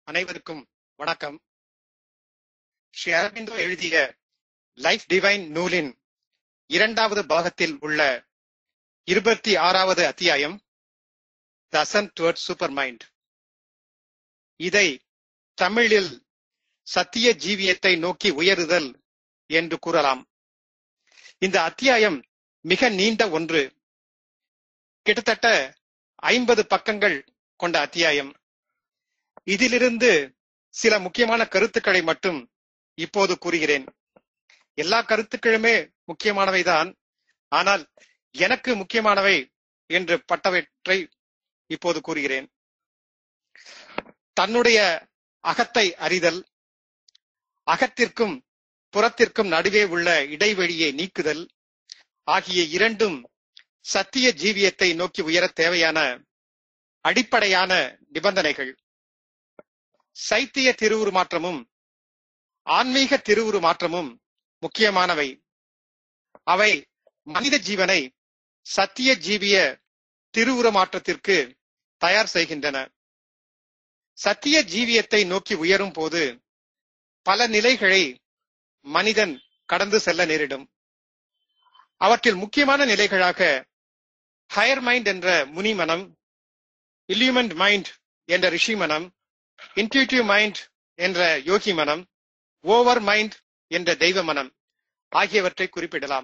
அனைவருக்கும் வணக்கம் ஸ்ரீ அரவிந்தோ எழுதிய லைஃப் டிவைன் நூலின் இரண்டாவது பாகத்தில் உள்ள இருபத்தி ஆறாவது அத்தியாயம் the ascent toward supermind இதை தமிழில் சத்திய ஜீவியத்தை நோக்கி உயருதல் என்று கூறலாம் இந்த அத்தியாயம் மிக நீண்ட ஒன்று கிட்டத்தட்ட ஐம்பது பக்கங்கள் கொண்ட அத்தியாயம் இதிலிருந்து சில முக்கியமான கருத்துக்களை மட்டும் இப்போது கூறுகிறேன் எல்லா கருத்துக்களுமே முக்கியமானவைதான் ஆனால் எனக்கு முக்கியமானவை என்று பட்டவற்றை இப்போது கூறுகிறேன் தன்னுடைய அகத்தை அறிதல் அகத்திற்கும் புறத்திற்கும் நடுவே உள்ள இடைவெளியை நீக்குதல் ஆகிய இரண்டும் சத்திய ஜீவியத்தை நோக்கி உயர தேவையான அடிப்படையான நிபந்தனைகள் சைத்திய திருவுருமாற்றமும் ஆன்மீக திருவுருமாற்றமும் முக்கியமானவை அவை மனித ஜீவனை சத்திய ஜீவிய திருவுருமாற்றத்திற்கு தயார் செய்கின்றன சத்திய ஜீவியத்தை நோக்கி உயரும் போது பல நிலைகளை மனிதன் கடந்து செல்ல நேரிடும் அவற்றில் முக்கியமான நிலைகளாக ஹையர் மைண்ட் என்ற முனி மனம் இல்யூமெண்ட் மைண்ட் என்ற ரிஷி மனம் இன்டியூட்டிவ் மைண்ட் என்ற யோகி மனம் ஓவர் மைண்ட் என்ற தெய்வ மனம் ஆகியவற்றை குறிப்பிடலாம்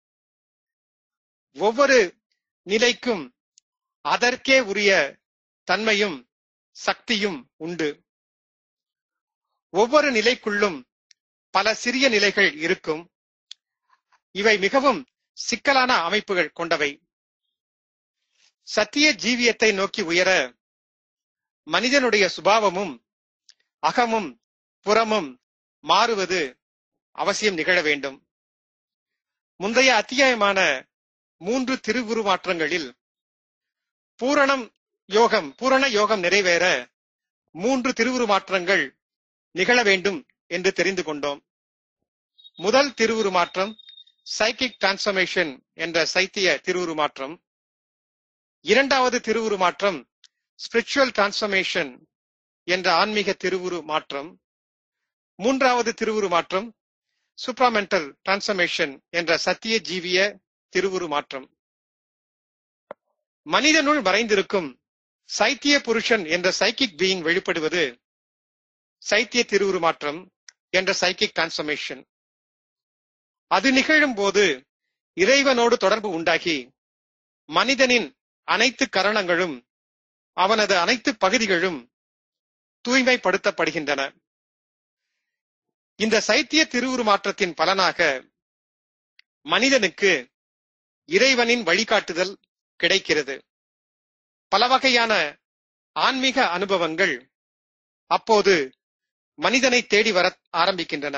ஒவ்வொரு நிலைக்கும் அதற்கே உரிய தன்மையும் சக்தியும் உண்டு ஒவ்வொரு நிலைக்குள்ளும் பல சிறிய நிலைகள் இருக்கும் இவை மிகவும் சிக்கலான அமைப்புகள் கொண்டவை சத்திய ஜீவியத்தை நோக்கி உயர மனிதனுடைய சுபாவமும் அகமும் புறமும் மாறுவது அவசியம் நிகழ வேண்டும் முந்தைய அத்தியாயமான மூன்று திருவுருமாற்றங்களில் பூரணம் யோகம் பூரண யோகம் நிறைவேற மூன்று திருவுருமாற்றங்கள் நிகழ வேண்டும் என்று தெரிந்து கொண்டோம் முதல் திருவுருமாற்றம் சைக்கிக் டிரான்ஸ்பர்மேஷன் என்ற சைத்திய திருவுருமாற்றம் இரண்டாவது திருவுருமாற்றம் ஸ்பிரிச்சுவல் டிரான்ஸ்பர்மேஷன் என்ற ஆன்மீக திருவுரு மாற்றம் மூன்றாவது திருவுரு மாற்றம் சூப்ராமெண்டல் டிரான்ஸ்பர்மேஷன் என்ற சத்திய ஜீவிய திருவுரு மாற்றம் மனிதனுள் மறைந்திருக்கும் சைத்திய புருஷன் என்ற சைக்கிக் பீயிங் வெளிப்படுவது சைத்திய திருவுரு மாற்றம் என்ற சைக்கிக் டிரான்ஸ்பர்மேஷன் அது நிகழும் போது இறைவனோடு தொடர்பு உண்டாகி மனிதனின் அனைத்து கரணங்களும் அவனது அனைத்து பகுதிகளும் தூய்மைப்படுத்தப்படுகின்றன இந்த சைத்திய திருவுருமாற்றத்தின் பலனாக மனிதனுக்கு இறைவனின் வழிகாட்டுதல் கிடைக்கிறது பல வகையான ஆன்மீக அனுபவங்கள் அப்போது மனிதனை தேடி வர ஆரம்பிக்கின்றன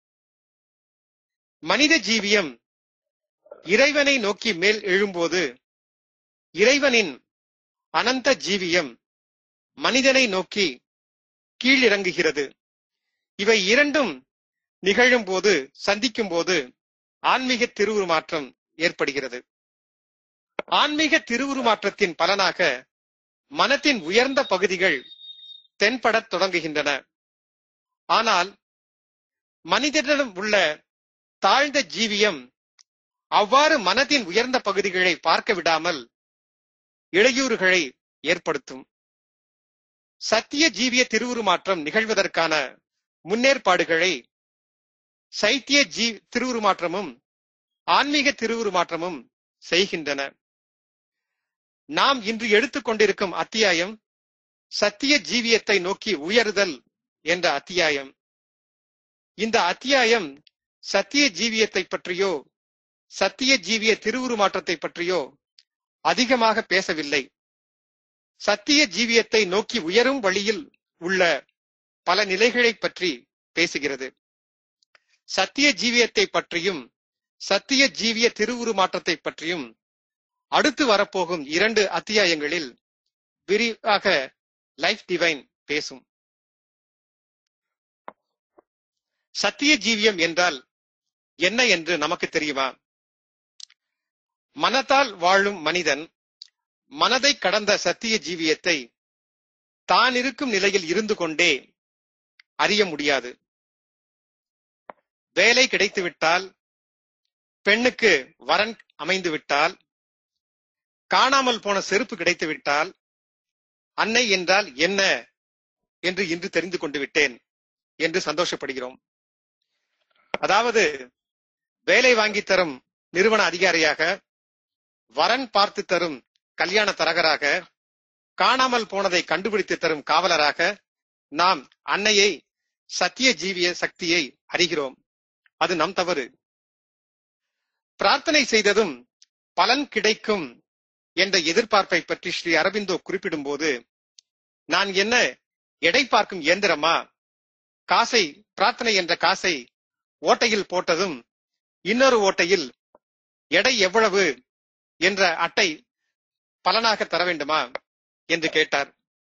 மனித ஜீவியம் இறைவனை நோக்கி மேல் எழும்போது இறைவனின் அனந்த ஜீவியம் மனிதனை நோக்கி கீழிறங்குகிறது இவை இரண்டும் நிகழும் போது சந்திக்கும் போது ஆன்மீக திருவுருமாற்றம் ஏற்படுகிறது ஆன்மீக திருவுருமாற்றத்தின் பலனாக மனத்தின் உயர்ந்த பகுதிகள் தென்படத் தொடங்குகின்றன ஆனால் மனிதனிடம் உள்ள தாழ்ந்த ஜீவியம் அவ்வாறு மனதின் உயர்ந்த பகுதிகளை பார்க்க விடாமல் இடையூறுகளை ஏற்படுத்தும் சத்திய ஜீவிய திருவுருமாற்றம் நிகழ்வதற்கான முன்னேற்பாடுகளை சைத்திய ஜீ திருவுருமாற்றமும் ஆன்மீக திருவுருமாற்றமும் செய்கின்றன நாம் இன்று எடுத்துக்கொண்டிருக்கும் அத்தியாயம் சத்திய ஜீவியத்தை நோக்கி உயருதல் என்ற அத்தியாயம் இந்த அத்தியாயம் சத்திய ஜீவியத்தை பற்றியோ சத்திய ஜீவிய திருவுருமாற்றத்தை பற்றியோ அதிகமாக பேசவில்லை சத்திய ஜீவியத்தை நோக்கி உயரும் வழியில் உள்ள பல நிலைகளை பற்றி பேசுகிறது சத்திய ஜீவியத்தை பற்றியும் சத்திய ஜீவிய திருவுருமாற்றத்தை பற்றியும் அடுத்து வரப்போகும் இரண்டு அத்தியாயங்களில் விரிவாக லைஃப் டிவைன் பேசும் சத்திய ஜீவியம் என்றால் என்ன என்று நமக்கு தெரியுமா மனத்தால் வாழும் மனிதன் மனதை கடந்த சத்திய ஜீவியத்தை தான் இருக்கும் நிலையில் இருந்து கொண்டே அறிய முடியாது வேலை கிடைத்து விட்டால் பெண்ணுக்கு வரன் அமைந்து விட்டால் காணாமல் போன செருப்பு கிடைத்து விட்டால் அன்னை என்றால் என்ன என்று இன்று தெரிந்து கொண்டு விட்டேன் என்று சந்தோஷப்படுகிறோம் அதாவது வேலை வாங்கி தரும் நிறுவன அதிகாரியாக வரன் பார்த்து தரும் கல்யாண தரகராக காணாமல் போனதை கண்டுபிடித்து தரும் காவலராக நாம் அன்னையை சத்திய ஜீவிய சக்தியை அறிகிறோம் அது நம் தவறு பிரார்த்தனை செய்ததும் பலன் கிடைக்கும் என்ற எதிர்பார்ப்பை பற்றி ஸ்ரீ அரபிந்தோ குறிப்பிடும் போது நான் என்ன எடை பார்க்கும் இயந்திரமா காசை பிரார்த்தனை என்ற காசை ஓட்டையில் போட்டதும் இன்னொரு ஓட்டையில் எடை எவ்வளவு என்ற அட்டை பலனாக தர வேண்டுமா என்று கேட்டார்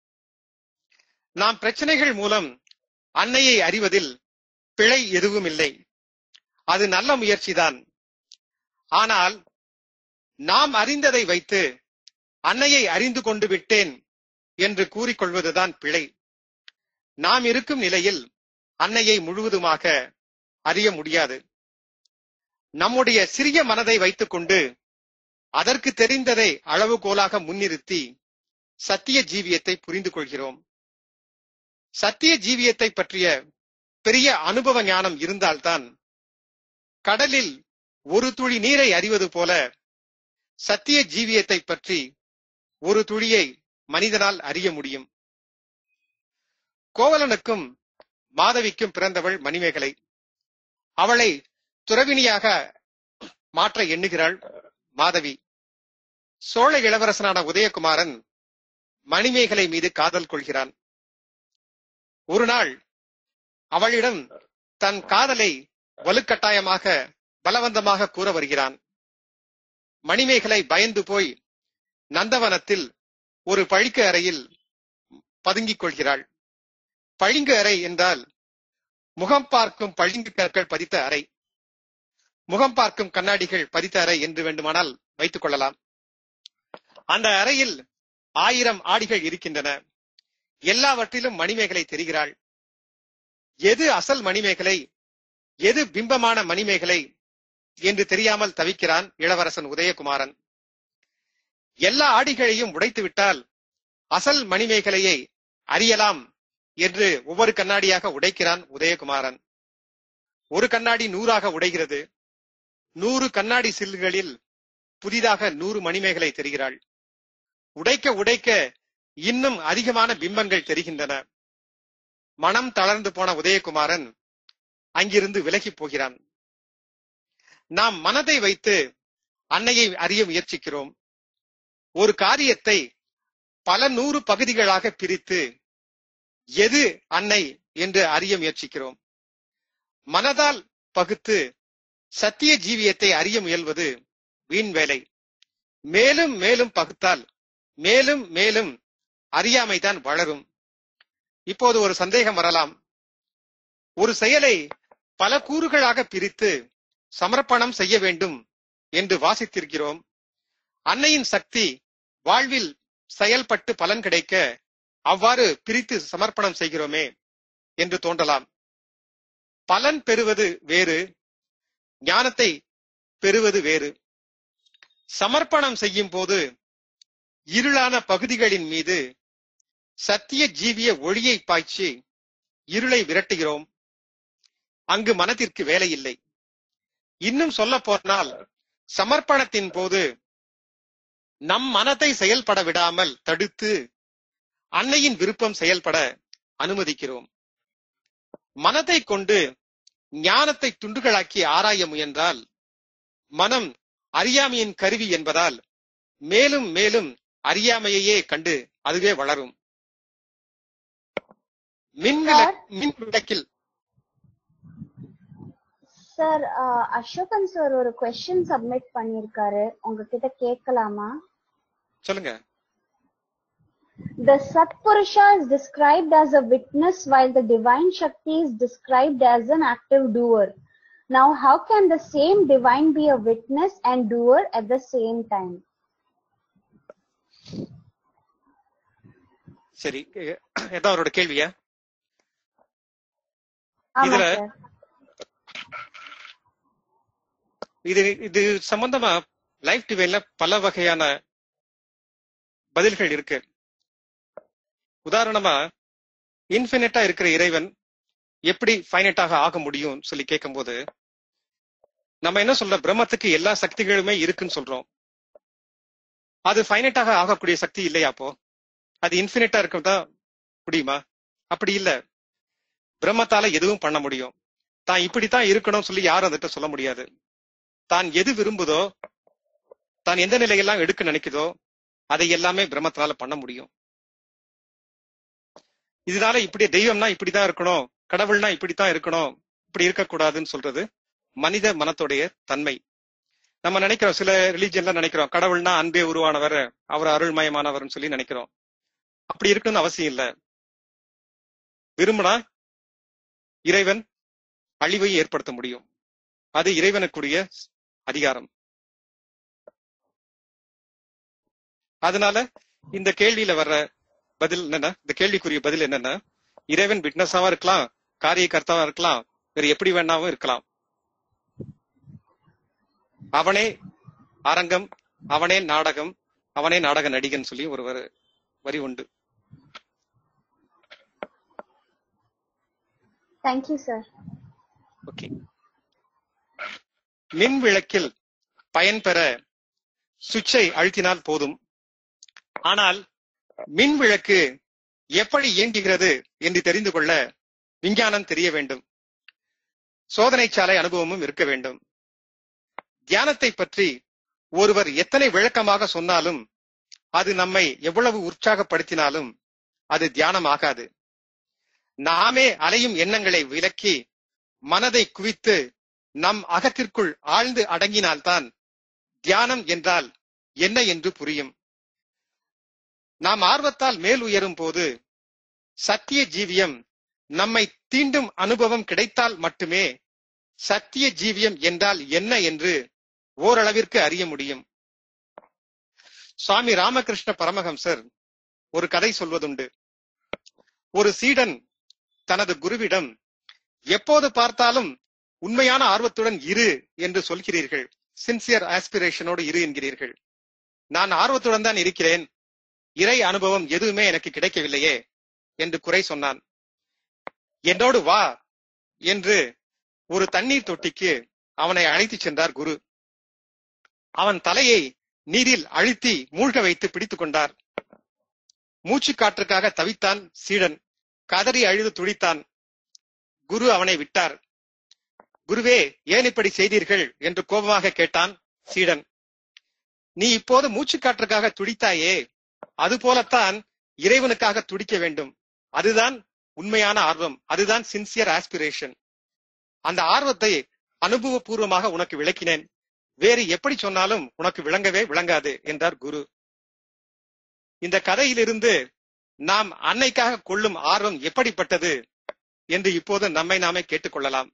நாம் பிரச்சனைகள் மூலம் அன்னையை அறிவதில் பிழை எதுவும் இல்லை அது நல்ல முயற்சிதான் ஆனால் நாம் அறிந்ததை வைத்து அன்னையை அறிந்து கொண்டு விட்டேன் என்று கூறிக்கொள்வதுதான் பிழை நாம் இருக்கும் நிலையில் அன்னையை முழுவதுமாக அறிய முடியாது நம்முடைய சிறிய மனதை வைத்துக்கொண்டு அதற்கு தெரிந்ததை அளவுகோலாக முன்னிறுத்தி சத்திய ஜீவியத்தை புரிந்து கொள்கிறோம் சத்திய ஜீவியத்தை பற்றிய பெரிய அனுபவ ஞானம் இருந்தால்தான் கடலில் ஒரு துளி நீரை அறிவது போல சத்திய ஜீவியத்தை பற்றி ஒரு துளியை மனிதனால் அறிய முடியும் கோவலனுக்கும் மாதவிக்கும் பிறந்தவள் மணிமேகலை அவளை துறவினியாக மாற்ற எண்ணுகிறாள் மாதவி சோழ இளவரசனான உதயகுமாரன் மணிமேகலை மீது காதல் கொள்கிறான் ஒரு நாள் அவளிடம் தன் காதலை வலுக்கட்டாயமாக பலவந்தமாக கூற வருகிறான் மணிமேகலை பயந்து போய் நந்தவனத்தில் ஒரு பழிக்கு அறையில் பதுங்கிக் கொள்கிறாள் பளிங்கு அறை என்றால் முகம் பார்க்கும் பளிங்கு கற்கள் பதித்த அறை முகம் பார்க்கும் கண்ணாடிகள் பதித்த அறை என்று வேண்டுமானால் வைத்துக் கொள்ளலாம் அந்த அறையில் ஆயிரம் ஆடிகள் இருக்கின்றன எல்லாவற்றிலும் மணிமேகலை தெரிகிறாள் எது அசல் மணிமேகலை எது பிம்பமான மணிமேகலை என்று தெரியாமல் தவிக்கிறான் இளவரசன் உதயகுமாரன் எல்லா ஆடிகளையும் உடைத்து விட்டால் அசல் மணிமேகலையை அறியலாம் என்று ஒவ்வொரு கண்ணாடியாக உடைக்கிறான் உதயகுமாரன் ஒரு கண்ணாடி நூறாக உடைகிறது நூறு கண்ணாடி சில்லுகளில் புதிதாக நூறு மணிமேகலை தெரிகிறாள் உடைக்க உடைக்க இன்னும் அதிகமான பிம்பங்கள் தெரிகின்றன மனம் தளர்ந்து போன உதயகுமாரன் அங்கிருந்து விலகி போகிறான் நாம் மனதை வைத்து அன்னையை அறிய முயற்சிக்கிறோம் ஒரு காரியத்தை பல நூறு பகுதிகளாக பிரித்து எது அன்னை என்று அறிய முயற்சிக்கிறோம் மனதால் பகுத்து சத்திய ஜீவியத்தை அறிய முயல்வது வீண் வேலை மேலும் மேலும் பகுத்தால் மேலும் மேலும் அறியாமைதான் வளரும் இப்போது ஒரு சந்தேகம் வரலாம் ஒரு செயலை பல கூறுகளாக பிரித்து சமர்ப்பணம் செய்ய வேண்டும் என்று வாசித்திருக்கிறோம் அன்னையின் சக்தி வாழ்வில் செயல்பட்டு பலன் கிடைக்க அவ்வாறு பிரித்து சமர்ப்பணம் செய்கிறோமே என்று தோன்றலாம் பலன் பெறுவது வேறு ஞானத்தை பெறுவது வேறு சமர்ப்பணம் செய்யும் போது இருளான பகுதிகளின் மீது சத்திய ஜீவிய ஒளியை பாய்ச்சி இருளை விரட்டுகிறோம் அங்கு மனதிற்கு வேலை இல்லை இன்னும் சொல்ல போனால் சமர்ப்பணத்தின் போது நம் மனத்தை செயல்பட விடாமல் தடுத்து அன்னையின் விருப்பம் செயல்பட அனுமதிக்கிறோம் மனதை கொண்டு ஞானத்தை துண்டுகளாக்கி ஆராய முயன்றால் மனம் அறியாமையின் கருவி என்பதால் மேலும் மேலும் அறியாமையையே கண்டு அதுவே வளரும் மின் விளக்- மின் விளக்கில் சார் அசோகன் சார் ஒரு கொஸ்டின் சப்மிட் பண்ணிருக்காரு உங்ககிட்ட கேட்கலாமா சொல்லுங்க The Satpurusha is described as a witness while the divine Shakti is described as an active doer. Now, how can the same divine be a witness and doer at the same time? சரி எ- எதான் அவரோட கேள்வியா ஆமா இதுல sir இது இது சம்பந்தமா life டிவைன்ல பல வகையான பதில்கள் இருக்கு உதாரணமா இன்ஃபினிட்டா இருக்கிற இறைவன் எப்படி ஃபைனட்டாக ஆக முடியும் சொல்லி கேட்கும்போது நம்ம என்ன சொல்றோம் பிரம்மத்துக்கு எல்லா சக்திகளுமே இருக்குன்னு சொல்றோம் அது ஃபைனட்டாக ஆகக்கூடிய சக்தி இல்லையா அப்போ அது இன்ஃபினிட்டா இருக்கதா முடியுமா அப்படி இல்ல பிரம்மத்தால எதுவும் பண்ண முடியும் தான் இப்படித்தான் இருக்கணும் சொல்லி யாரும் அதுகிட்ட சொல்ல முடியாது தான் எது விரும்புதோ தான் எந்த நிலையெல்லாம் எடுக்க நினைக்குதோ அதை எல்லாமே பிரம்மத்தினால பண்ண முடியும் இதனால இப்படி தெய்வம்னா இப்படிதான் இருக்கணும் கடவுள்னா இப்படித்தான் இருக்கணும் இப்படி இருக்கக்கூடாதுன்னு சொல்றது மனித மனத்துடைய தன்மை நம்ம நினைக்கிறோம் சில ரிலீஜன்ல நினைக்கிறோம் கடவுள்னா அன்பே உருவானவர் அவர் அருள்மயமானவர்னு சொல்லி நினைக்கிறோம் அப்படி இருக்குன்னு அவசியம் இல்ல விரும்பினா இறைவன் அழிவை ஏற்படுத்த முடியும் அது இறைவனுக்குரிய அதிகாரம் அதனால இந்த கேள்வியில வர்ற பதில் என்னன்னா இந்த கேள்விக்குரிய பதில் என்னன்னா இறைவன் விட்னஸாவா இருக்கலாம் காரிய கர்த்தாவா இருக்கலாம் வேற எப்படி வேணாவும் இருக்கலாம் அவனே அரங்கம் அவனே நாடகம் அவனே நாடக நடிகன் சொல்லி ஒரு வரி- வரி உண்டு தேங்க்யூ சார் ஓகே மின் விளக்கில் பயன் பெற சுவிட்சை அழுத்தினால் போதும் ஆனால் மின் விளக்கு எப்படி இயங்குகிறது என்று தெரிந்து கொள்ள விஞ்ஞானம் தெரிய வேண்டும் சோதனை சாலை அனுபவமும் இருக்க வேண்டும் தியானத்தை பற்றி ஒருவர் எத்தனை விளக்கமாக சொன்னாலும் அது நம்மை எவ்வளவு உற்சாகப்படுத்தினாலும் அது தியானம் ஆகாது நாமே அலையும் எண்ணங்களை விலக்கி மனதை குவித்து நம் அகத்திற்குள் ஆழ்ந்து அடங்கினால்தான் தியானம் என்றால் என்ன என்று புரியும் நாம் ஆர்வத்தால் மேல் உயரும் போது சத்திய ஜீவியம் நம்மை தீண்டும் அனுபவம் கிடைத்தால் மட்டுமே சத்திய ஜீவியம் என்றால் என்ன என்று ஓரளவிற்கு அறிய முடியும் சுவாமி ராமகிருஷ்ண பரமஹம்சர் ஒரு கதை சொல்வதுண்டு ஒரு சீடன் தனது குருவிடம் எப்போது பார்த்தாலும் உண்மையான ஆர்வத்துடன் இரு என்று சொல்கிறீர்கள் சின்சியர் ஆஸ்பிரேஷனோடு இரு என்கிறீர்கள் நான் ஆர்வத்துடன் தான் இருக்கிறேன் இறை அனுபவம் எதுவுமே எனக்கு கிடைக்கவில்லையே என்று குறை சொன்னான் என்னோடு வா என்று ஒரு தண்ணீர் தொட்டிக்கு அவனை அழைத்துச் சென்றார் குரு அவன் தலையை நீரில் அழுத்தி மூழ்க வைத்து பிடித்துக் கொண்டார் மூச்சு காற்றுக்காக தவித்தான் சீடன் கதறி அழுது துடித்தான் குரு அவனை விட்டார் குருவே ஏன் இப்படி செய்தீர்கள் என்று கோபமாக கேட்டான் சீடன் நீ இப்போது மூச்சு காற்றுக்காக துடித்தாயே அது போலத்தான் இறைவனுக்காக துடிக்க வேண்டும் அதுதான் உண்மையான ஆர்வம் அதுதான் சின்சியர் ஆஸ்பிரேஷன் அந்த ஆர்வத்தை அனுபவபூர்வமாக உனக்கு விளக்கினேன் வேறு எப்படி சொன்னாலும் உனக்கு விளங்கவே விளங்காது என்றார் குரு இந்த கதையிலிருந்து நாம் அன்னைக்காக கொள்ளும் ஆர்வம் எப்படிப்பட்டது என்று இப்போது நம்மை நாமே கேட்டுக்கொள்ளலாம்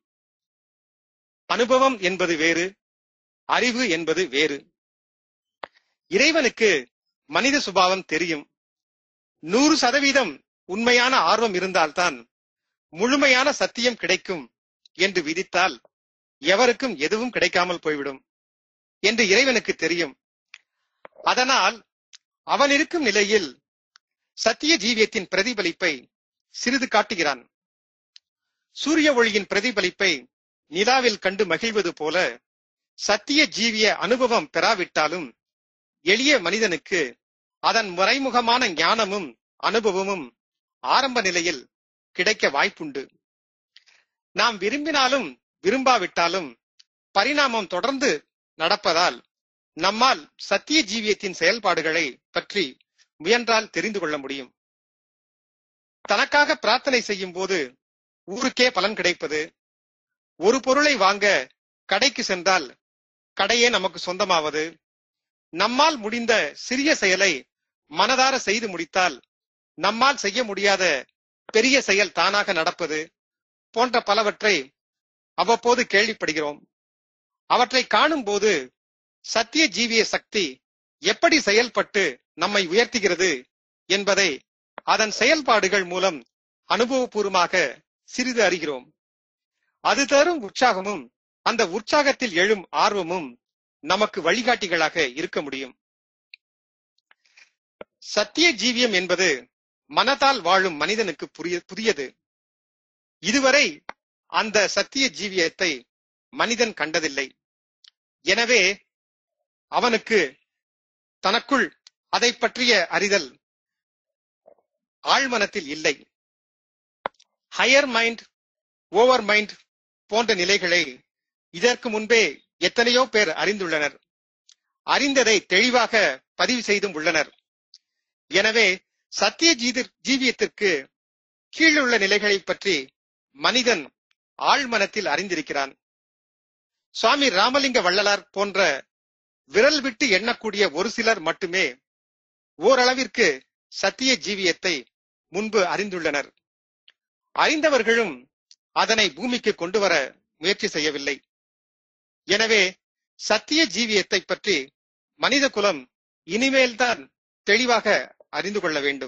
அனுபவம் என்பது வேறு அறிவு என்பது வேறு இறைவனுக்கு மனித சுபாவம் தெரியும் நூறு சதவீதம் உண்மையான ஆர்வம் இருந்தால்தான் முழுமையான சத்தியம் கிடைக்கும் என்று விதித்தால் எவருக்கும் எதுவும் கிடைக்காமல் போய்விடும் என்று இறைவனுக்கு தெரியும் அதனால் அவன் இருக்கும் நிலையில் சத்திய ஜீவியத்தின் பிரதிபலிப்பை சிறிது காட்டுகிறான் சூரிய ஒளியின் பிரதிபலிப்பை நிலாவில் கண்டு மகிழ்வது போல சத்திய ஜீவிய அனுபவம் பெறாவிட்டாலும் எளிய மனிதனுக்கு அதன் மறைமுகமான ஞானமும் அனுபவமும் ஆரம்ப நிலையில் கிடைக்க வாய்ப்புண்டு நாம் விரும்பினாலும் விரும்பாவிட்டாலும் பரிணாமம் தொடர்ந்து நடப்பதால் நம்மால் சத்திய ஜீவியத்தின் செயல்பாடுகளை பற்றி முயன்றால் தெரிந்து கொள்ள முடியும் தனக்காக பிரார்த்தனை செய்யும் போது ஊருக்கே பலன் கிடைப்பது ஒரு பொருளை வாங்க கடைக்கு சென்றால் கடையே நமக்கு சொந்தமாவது நம்மால் முடிந்த சிறிய செயலை மனதார செய்து முடித்தால் நம்மால் செய்ய முடியாத பெரிய செயல் தானாக நடப்பது போன்ற பலவற்றை அவ்வப்போது கேள்விப்படுகிறோம் அவற்றை காணும் போது சத்திய ஜீவிய சக்தி எப்படி செயல்பட்டு நம்மை உயர்த்துகிறது என்பதை அதன் செயல்பாடுகள் மூலம் அனுபவபூர்வமாக சிறிது அறிகிறோம் அது தரும் உற்சாகமும் அந்த உற்சாகத்தில் எழும் ஆர்வமும் நமக்கு வழிகாட்டிகளாக இருக்க முடியும் சத்திய ஜீவியம் என்பது மனதால் வாழும் மனிதனுக்கு புரிய புதியது இதுவரை அந்த சத்திய ஜீவியத்தை மனிதன் கண்டதில்லை எனவே அவனுக்கு தனக்குள் அதை பற்றிய அறிதல் ஆழ்மனத்தில் இல்லை ஹையர் மைண்ட் ஓவர் மைண்ட் போன்ற நிலைகளை இதற்கு முன்பே எத்தனையோ பேர் அறிந்துள்ளனர் அறிந்ததை தெளிவாக பதிவு செய்தும் உள்ளனர் எனவே சத்திய ஜீதி- ஜீவியத்திற்கு கீழுள்ள நிலைகளை பற்றி மனிதன் ஆழ்மனத்தில் அறிந்திருக்கிறான் சுவாமி ராமலிங்க வள்ளலார் போன்ற விரல் விட்டு எண்ணக்கூடிய ஒரு சிலர் மட்டுமே ஓரளவிற்கு சத்திய ஜீவியத்தை முன்பு அறிந்துள்ளனர் அறிந்தவர்களும் அதனை பூமிக்கு கொண்டு வர முயற்சி செய்யவில்லை எனவே சத்திய ஜீவியத்தை பற்றி மனித குலம் இனிமேல்தான் தெளிவாக அறிந்து கொள்ள வேண்டும்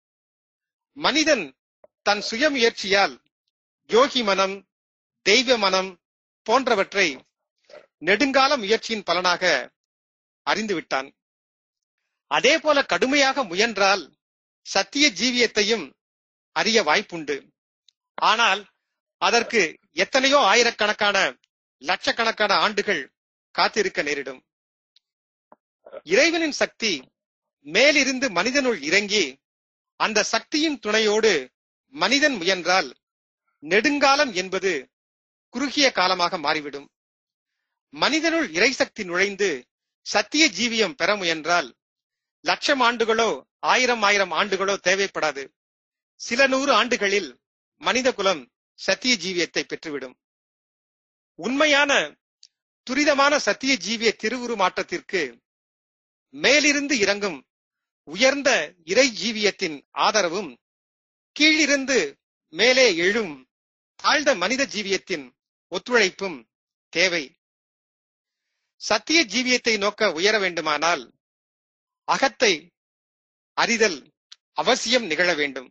மனிதன் தன் சுயமுயற்சியால் யோகி மனம் தெய்வ மனம் போன்றவற்றை நெடுங்கால முயற்சியின் பலனாக அறிந்து விட்டான் அதே போல கடுமையாக முயன்றால் சத்திய ஜீவியத்தையும் அறிய வாய்ப்புண்டு ஆனால் அதற்கு எத்தனையோ ஆயிரக்கணக்கான லட்சக்கணக்கான ஆண்டுகள் காத்திருக்க நேரிடும் இறைவனின் சக்தி மேலிருந்து மனிதனுள் இறங்கி அந்த சக்தியின் துணையோடு மனிதன் முயன்றால் நெடுங்காலம் என்பது குறுகிய காலமாக மாறிவிடும் மனிதனுள் இறைசக்தி நுழைந்து சத்திய ஜீவியம் பெற முயன்றால் லட்சம் ஆண்டுகளோ ஆயிரம் ஆயிரம் ஆண்டுகளோ தேவைப்படாது சில நூறு ஆண்டுகளில் மனித குலம் சத்திய ஜீவியத்தை பெற்றுவிடும் உண்மையான துரிதமான சத்திய ஜீவிய திருவுரு மாற்றத்திற்கு மேலிருந்து இறங்கும் உயர்ந்த இறை ஜீவியத்தின் ஆதரவும் கீழிருந்து மேலே எழும் தாழ்ந்த மனித ஜீவியத்தின் ஒத்துழைப்பும் தேவை சத்திய ஜீவியத்தை நோக்க உயர வேண்டுமானால் அகத்தை அறிதல் அவசியம் நிகழ வேண்டும்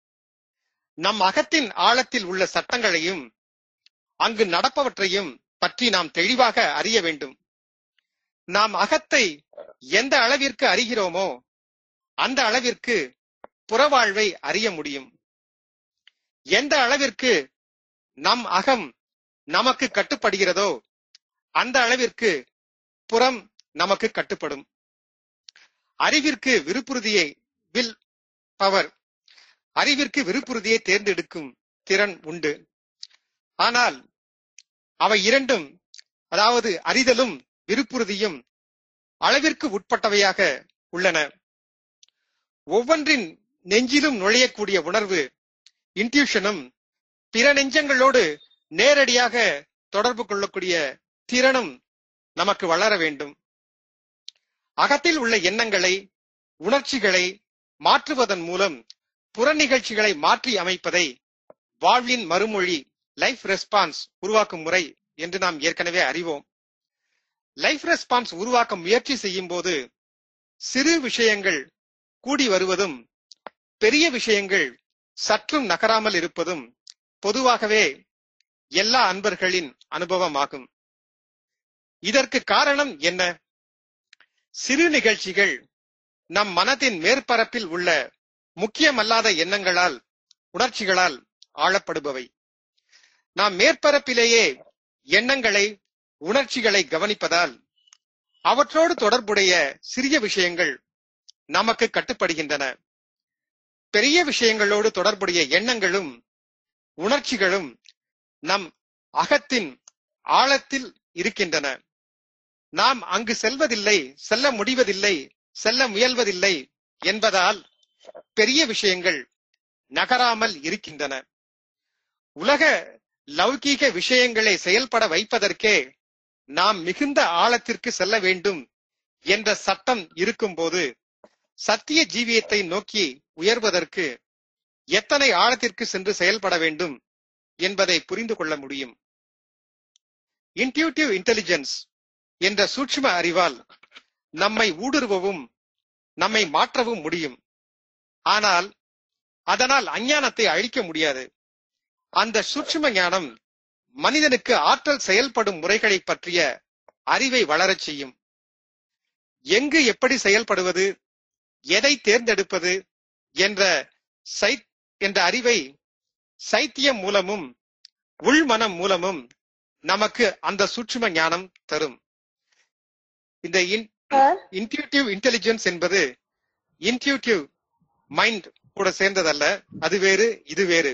நம் அகத்தின் ஆழத்தில் உள்ள சட்டங்களையும் அங்கு நடப்பவற்றையும் பற்றி நாம் தெளிவாக அறிய வேண்டும் நாம் அகத்தை எந்த அளவிற்கு அறிகிறோமோ அந்த அளவிற்கு புறவாழ்வை அறிய முடியும் எந்த அளவிற்கு நம் அகம் நமக்கு கட்டுப்படுகிறதோ அந்த அளவிற்கு புறம் நமக்கு கட்டுப்படும் அறிவிற்கு விருப்புறுதியை வில் பவர் அறிவிற்கு விருப்புறுதியை தேர்ந்தெடுக்கும் திறன் உண்டு ஆனால் அவை இரண்டும் அதாவது அறிதலும் விருப்புறுதியும் அளவிற்கு உட்பட்டவையாக உள்ளன ஒவ்வொன்றின் நெஞ்சிலும் நுழையக்கூடிய உணர்வு இன்ட்யூஷனும் பிற நெஞ்சங்களோடு நேரடியாக தொடர்பு கொள்ளக்கூடிய திறனும் நமக்கு வளர வேண்டும் அகத்தில் உள்ள எண்ணங்களை உணர்ச்சிகளை மாற்றுவதன் மூலம் புற நிகழ்ச்சிகளை மாற்றி அமைப்பதை வாழ்வின் மறுமொழி லைஃப் ரெஸ்பான்ஸ் உருவாக்கும் முறை என்று நாம் ஏற்கனவே அறிவோம் லைஃப் ரெஸ்பான்ஸ் உருவாக்க முயற்சி செய்யும் போது சிறு விஷயங்கள் கூடி வருவதும் பெரிய விஷயங்கள் சற்றும் நகராமல் இருப்பதும் பொதுவாகவே எல்லா அன்பர்களின் அனுபவமாகும் இதற்கு காரணம் என்ன சிறு நிகழ்ச்சிகள் நம் மனதின் மேற்பரப்பில் உள்ள முக்கியமல்லாத எண்ணங்களால் உணர்ச்சிகளால் ஆளப்படுபவை நாம் மேற்பரப்பிலேயே எண்ணங்களை உணர்ச்சிகளை கவனிப்பதால் அவற்றோடு தொடர்புடைய சிறிய விஷயங்கள் நமக்கு கட்டுப்படுகின்றன பெரிய விஷயங்களோடு தொடர்புடைய எண்ணங்களும் உணர்ச்சிகளும் நம் அகத்தின் ஆழத்தில் இருக்கின்றன நாம் அங்கு செல்வதில்லை செல்ல முடிவதில்லை செல்ல முயல்வதில்லை என்பதால் பெரிய விஷயங்கள் நகராமல் இருக்கின்றன உலக லௌகீக விஷயங்களை செயல்பட வைப்பதற்கே நாம் மிகுந்த ஆழத்திற்கு செல்ல வேண்டும் என்ற சட்டம் இருக்கும்போது சத்திய ஜீவியத்தை நோக்கி உயர்வதற்கு எத்தனை ஆழத்திற்கு சென்று செயல்பட வேண்டும் என்பதை புரிந்து கொள்ள முடியும் இன்டியூட்டிவ் இன்டெலிஜென்ஸ் என்ற சூட்சும அறிவால் நம்மை ஊடுருவவும் நம்மை மாற்றவும் முடியும் ஆனால் அதனால் அஞ்ஞானத்தை அழிக்க முடியாது அந்த சூட்சும ஞானம் மனிதனுக்கு ஆற்றல் செயல்படும் முறைகளை பற்றிய அறிவை வளரச் செய்யும் எங்கு எப்படி செயல்படுவது எதை தேர்ந்தெடுப்பது என்ற சை என்ற அறிவை சைத்தியம் மூலமும் உள்மனம் மூலமும் நமக்கு அந்த சூட்சும ஞானம் தரும் இந்த Sir, இன்டியூட்டிவ் இன்டெலிஜென்ஸ் என்பது இன்டியூட்டிவ் மைண்ட் கூட சேர்ந்ததல்ல அது வேறு இது வேறு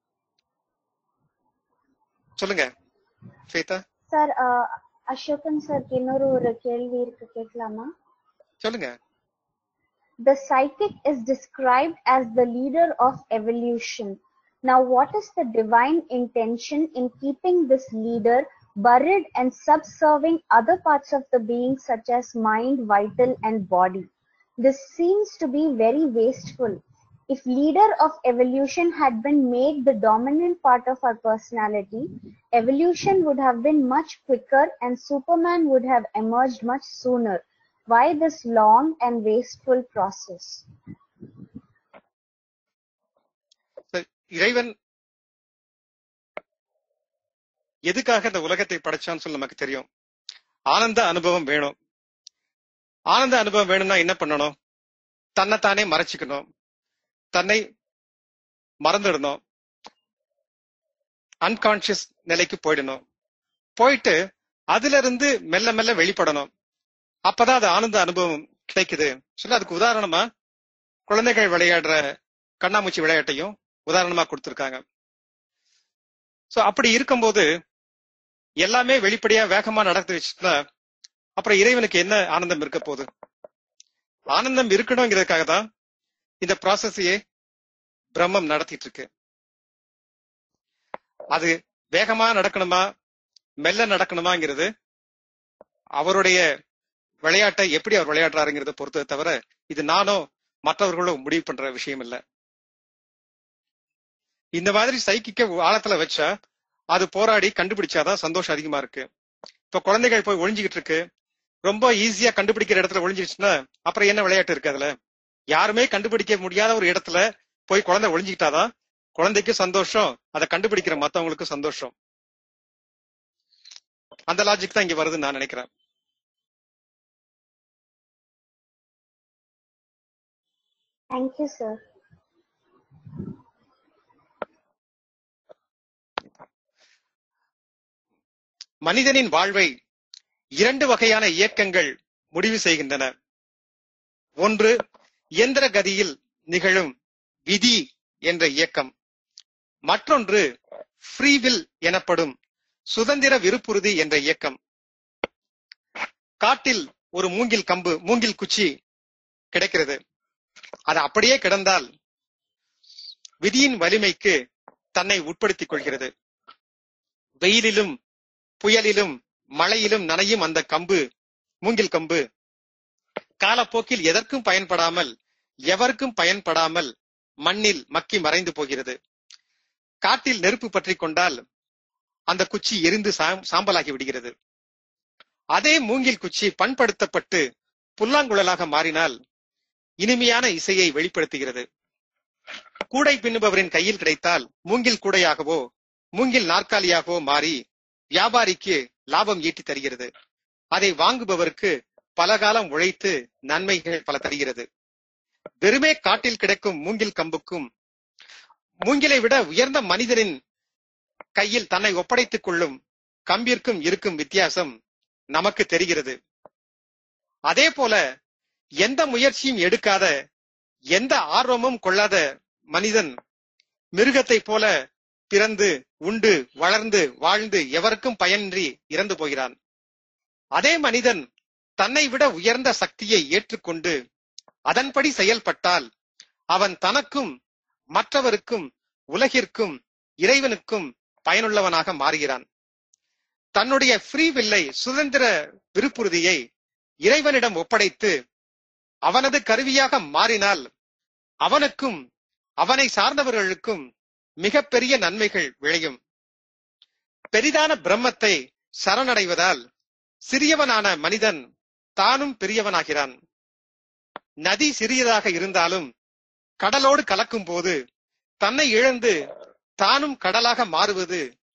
சொல்லுங்க Shweta sir, uh, Ashokan sir இன்னொரு ஒரு கேள்வி இருக்கு கேட்கலாமா சொல்லுங்க The psychic is described as the leader of evolution. Now, what is the divine intention in keeping this leader buried and subserving other parts of the being, such as mind, vital, and body? This seems to be very wasteful. If leader of evolution had been made the dominant part of our personality, evolution would have been much quicker and Superman would have emerged much sooner. Why this long and wasteful process? சரி, இறைவன் எதுக்காக இந்த உலகத்தை படைச்சான்னு சொல்லி நமக்கு தெரியும் ஆனந்த அனுபவம் வேணும் ஆனந்த அனுபவம் வேணும்னா என்ன பண்ணணும் தன்னைத்தானே மறைச்சுக்கணும் தன்னை மறந்துடணும் அன்கான்சியஸ் நிலைக்கு போயிடணும் போயிட்டு அதுல இருந்து மெல்ல மெல்ல வெளிப்படணும் அப்பதான் அது ஆனந்த அனுபவம் கிடைக்குது சொல்ல அதுக்கு உதாரணமா குழந்தைகள் விளையாடுற கண்ணாமூச்சி விளையாட்டையும் உதாரணமா கொடுத்திருக்காங்க சோ அப்படி இருக்கும்போது எல்லாமே வெளிப்படையா வேகமா நடந்து வச்சுட்டா அப்புறம் இறைவனுக்கு என்ன ஆனந்தம் இருக்க போகுது ஆனந்தம் இருக்கணுங்கிறதுக்காக தான் இந்த ப்ராசஸையே பிரம்மம் நடத்திட்டு இருக்கு அது வேகமா நடக்கணுமா மெல்ல நடக்கணுமாங்கிறது அவருடைய விளையாட்டை எப்படி அவர் விளையாடுறாருங்கிறத பொறுத்ததை தவிர இது நானோ மற்றவர்களோ முடிவு பண்ற விஷயம் இல்ல இந்த மாதிரி சைக்கிக்க ஆழத்துல வச்சா அது போராடி கண்டுபிடிச்சாதான் சந்தோஷம் அதிகமா இருக்கு இப்ப குழந்தைகள் போய் ஒளிஞ்சுக்கிட்டு இருக்கு ரொம்ப ஈஸியா கண்டுபிடிக்கிற இடத்துல ஒளிஞ்சிருச்சுன்னா அப்புறம் என்ன விளையாட்டு இருக்கு அதுல யாருமே கண்டுபிடிக்க முடியாத ஒரு இடத்துல போய் குழந்தை ஒளிஞ்சுக்கிட்டாதான் குழந்தைக்கும் சந்தோஷம் அதை கண்டுபிடிக்கிற மத்தவங்களுக்கும் சந்தோஷம் அந்த லாஜிக் தான் இங்க வருதுன்னு நான் நினைக்கிறேன் Thank you, sir. மனிதனின் வாழ்வை இரண்டு வகையான இயக்கங்கள் முடிவு செய்கின்றன ஒன்று இயந்திர கதியில் நிகழும் விதி என்ற இயக்கம் மற்றொன்று ஃப்ரீவில் எனப்படும் சுதந்திர விருப்புறுதி என்ற இயக்கம் காட்டில் ஒரு மூங்கில் கம்பு மூங்கில் குச்சி கிடைக்கிறது அது அப்படியே கிடந்தால் விதியின் வலிமைக்கு தன்னை உட்படுத்திக் கொள்கிறது வெயிலிலும் புயலிலும் மழையிலும் நனையும் அந்த கம்பு மூங்கில் கம்பு காலப்போக்கில் எதற்கும் பயன்படாமல் எவருக்கும் பயன்படாமல் மண்ணில் மக்கி மறைந்து போகிறது காட்டில் நெருப்பு பற்றி கொண்டால் அந்த குச்சி எரிந்து சாம்- சாம்பலாகி விடுகிறது அதே மூங்கில் குச்சி பண்படுத்தப்பட்டு புல்லாங்குழலாக மாறினால் இனிமையான இசையை வெளிப்படுத்துகிறது கூடை பின்னுபவரின் கையில் கிடைத்தால் மூங்கில் கூடையாகவோ மூங்கில் நாற்காலியாகவோ மாறி வியாபாரிக்கு லாபம் ஈட்டி தருகிறது அதை வாங்குபவருக்கு பல காலம் உழைத்து நன்மைகள் பல தருகிறது வெறுமே காட்டில் கிடைக்கும் மூங்கில் கம்புக்கும் மூங்கிலை விட உயர்ந்த மனிதனின் கையில் தன்னை ஒப்படைத்துக் கொள்ளும் கம்பிற்கும் இருக்கும் வித்தியாசம் நமக்கு தெரிகிறது அதே போல எந்த முயற்சியும் எடுக்காத எந்த ஆர்வமும் கொள்ளாத மனிதன் மிருகத்தை போல பிறந்து உண்டு வளர்ந்து வாழ்ந்து எவருக்கும் பயனின்றி இறந்து போகிறான் அதே மனிதன் தன்னை விட உயர்ந்த சக்தியை ஏற்றுக்கொண்டு அதன்படி செயல்பட்டால் அவன் தனக்கும் மற்றவருக்கும் உலகிற்கும் இறைவனுக்கும் பயனுள்ளவனாக மாறுகிறான் தன்னுடைய ஃப்ரீ வில்லை சுதந்திர விருப்புறுதியை இறைவனிடம் ஒப்படைத்து அவனது கருவியாக மாறினால் அவனுக்கும் அவனை சார்ந்தவர்களுக்கும் மிகப்பெரிய நன்மைகள் விளையும் பெரிதான பிரம்மத்தை சரணடைவதால் சிறியவனான மனிதன் தானும் பெரியவனாகிறான் நதி சிறியதாக இருந்தாலும் கடலோடு கலக்கும் போது தன்னை இழந்து தானும் கடலாக மாறுவது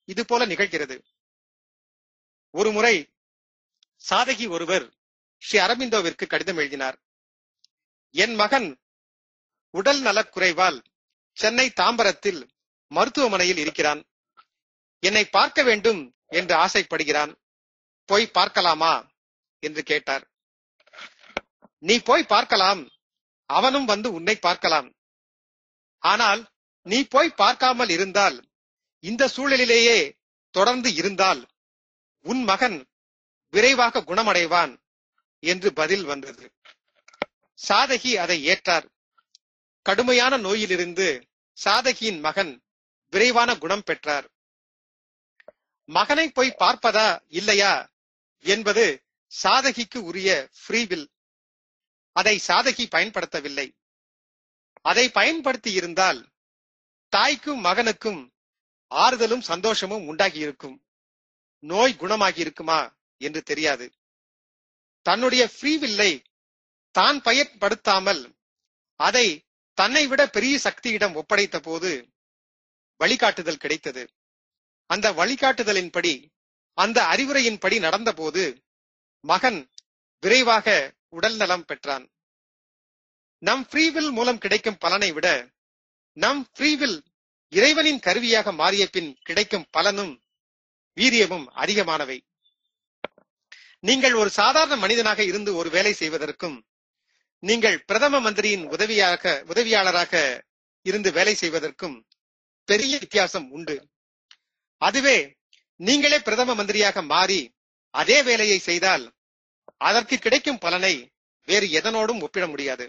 இது போல நிகழ்கிறது ஒரு முறை சாதகி ஒருவர் ஸ்ரீ அரபிந்தோவிற்கு கடிதம் எழுதினார் என் மகன் உடல் நலக்குறைவால் சென்னை தாம்பரத்தில் மருத்துவமனையில் இருக்கிறான் என்னை பார்க்க வேண்டும் என்று ஆசைப்படுகிறான் போய் பார்க்கலாமா என்று கேட்டார் நீ போய் பார்க்கலாம் அவனும் வந்து உன்னை பார்க்கலாம் ஆனால் நீ போய் பார்க்காமல் இருந்தால் இந்த சூழலிலேயே தொடர்ந்து இருந்தால் உன் மகன் விரைவாக குணமடைவான் என்று பதில் வந்தது சாதகி அதை ஏற்றார் கடுமையான நோயிலிருந்து சாதகியின் மகன் விரைவான குணம் பெற்றார் மகனை போய் பார்ப்பதா இல்லையா என்பது சாதகிக்கு உரிய ஃப்ரீவில் அதை சாதகி பயன்படுத்தவில்லை அதை பயன்படுத்தி இருந்தால் தாய்க்கும் மகனுக்கும் ஆறுதலும் சந்தோஷமும் உண்டாகி இருக்கும் நோய் குணமாகி இருக்குமா என்று தெரியாது தன்னுடைய ஃப்ரீவில்லை தான் பயன்படுத்தாமல் அதை தன்னை விட பெரிய சக்தியிடம் ஒப்படைத்த போது வழிகாட்டுதல் கிடைத்தது அந்த வழிகாட்டுதலின்படி அந்த அறிவுரையின்படி நடந்தபோது மகன் விரைவாக உடல் நலம் பெற்றான் நம் ஃப்ரீவில் மூலம் கிடைக்கும் பலனை விட நம் ஃப்ரீவில் இறைவனின் கருவியாக மாறிய பின் கிடைக்கும் பலனும் வீரியமும் அதிகமானவை நீங்கள் ஒரு சாதாரண மனிதனாக இருந்து ஒரு வேலை செய்வதற்கும் நீங்கள் பிரதம மந்திரியின் உதவியாக உதவியாளராக இருந்து வேலை செய்வதற்கும் பெரிய வித்தியாசம் உண்டு அதுவே நீங்களே பிரதம மந்திரியாக மாறி அதே வேலையை செய்தால் அதற்கு கிடைக்கும் பலனை வேறு எதனோடும் ஒப்பிட முடியாது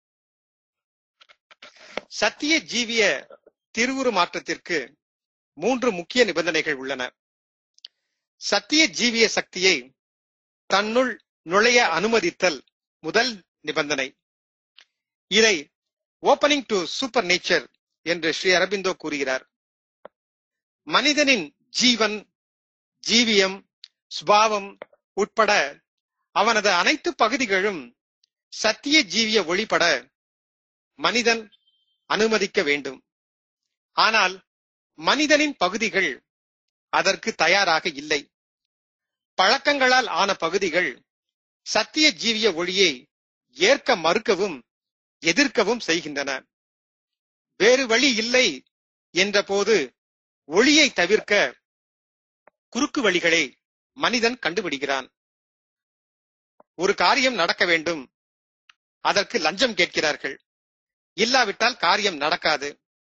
சத்திய ஜீவிய திருவுரு மாற்றத்திற்கு மூன்று முக்கிய நிபந்தனைகள் உள்ளன சத்திய ஜீவிய சக்தியை தன்னுள் நுழைய அனுமதித்தல் முதல் நிபந்தனை இதை ஓபனிங் டு சூப்பர் நேச்சர் என்று ஸ்ரீ அரபிந்தோ கூறுகிறார் மனிதனின் ஜீவன் ஜீவியம் சுபாவம் உட்பட அவனது அனைத்து பகுதிகளும் சத்திய ஜீவிய ஒளிபட மனிதன் அனுமதிக்க வேண்டும் ஆனால் மனிதனின் பகுதிகள் அதற்கு தயாராக இல்லை பழக்கங்களால் ஆன பகுதிகள் சத்திய ஜீவிய ஒளியை ஏற்க மறுக்கவும் எதிர்க்கவும் செய்கின்றன வேறு வழி இல்லை என்ற போது ஒளியை தவிர்க்க குறுக்கு வழிகளை மனிதன் கண்டுபிடிக்கிறான் ஒரு காரியம் நடக்க வேண்டும் அதற்கு லஞ்சம் கேட்கிறார்கள் இல்லாவிட்டால் காரியம் நடக்காது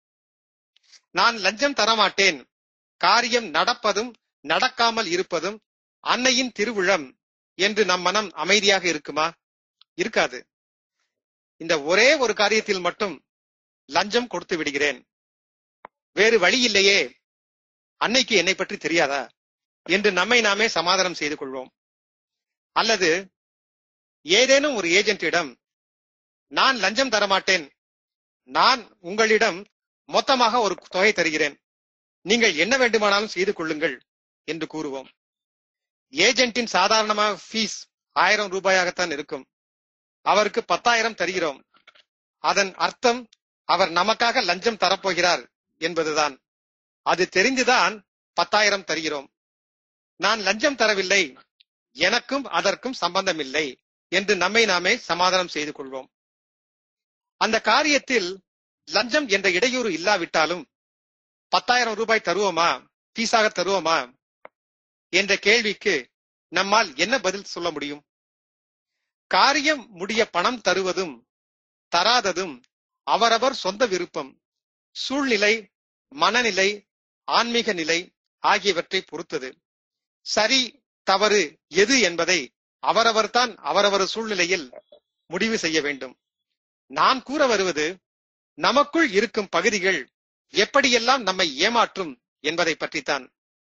நான் லஞ்சம் தரமாட்டேன் காரியம் நடப்பதும் நடக்காமல் இருப்பதும் அன்னையின் திருவிழம் என்று நம் மனம் அமைதியாக இருக்குமா இருக்காது இந்த ஒரே ஒரு காரியத்தில் மட்டும் லஞ்சம் கொடுத்து விடுகிறேன் வேறு வழி இல்லையே அன்னைக்கு என்னை பற்றி தெரியாதா என்று நம்மை நாமே சமாதானம் செய்து கொள்வோம் அல்லது ஏதேனும் ஒரு ஏஜென்ட்டிடம் நான் லஞ்சம் தரமாட்டேன் நான் உங்களிடம் மொத்தமாக ஒரு தொகை தருகிறேன் நீங்கள் என்ன வேண்டுமானாலும் செய்து கொள்ளுங்கள் என்று கூறுவோம் ஏஜென்ட்டின் சாதாரணமாக ஃபீஸ் ஆயிரம் ரூபாயாகத்தான் இருக்கும் அவருக்கு பத்தாயிரம் தருகிறோம் அதன் அர்த்தம் அவர் நமக்காக லஞ்சம் தரப்போகிறார் என்பதுதான் அது தெரிந்துதான் பத்தாயிரம் தருகிறோம் நான் லஞ்சம் தரவில்லை எனக்கும் அதற்கும் சம்பந்தம் இல்லை என்று நம்மை நாமே சமாதானம் செய்து கொள்வோம் அந்த காரியத்தில் லஞ்சம் என்ற இடையூறு இல்லாவிட்டாலும் பத்தாயிரம் ரூபாய் தருவோமா பீஸாக தருவோமா என்ற கேள்விக்கு நம்மால் என்ன பதில் சொல்ல முடியும் காரியம் முடிய பணம் தருவதும் தராததும் அவரவர் சொந்த விருப்பம் சூழ்நிலை மனநிலை ஆன்மீக நிலை ஆகியவற்றை பொறுத்தது சரி தவறு எது என்பதை அவரவர்தான் அவரவர் சூழ்நிலையில் முடிவு செய்ய வேண்டும் நான் கூற வருவது நமக்குள் இருக்கும் பகுதிகள் எப்படியெல்லாம் நம்மை ஏமாற்றும் என்பதை பற்றித்தான்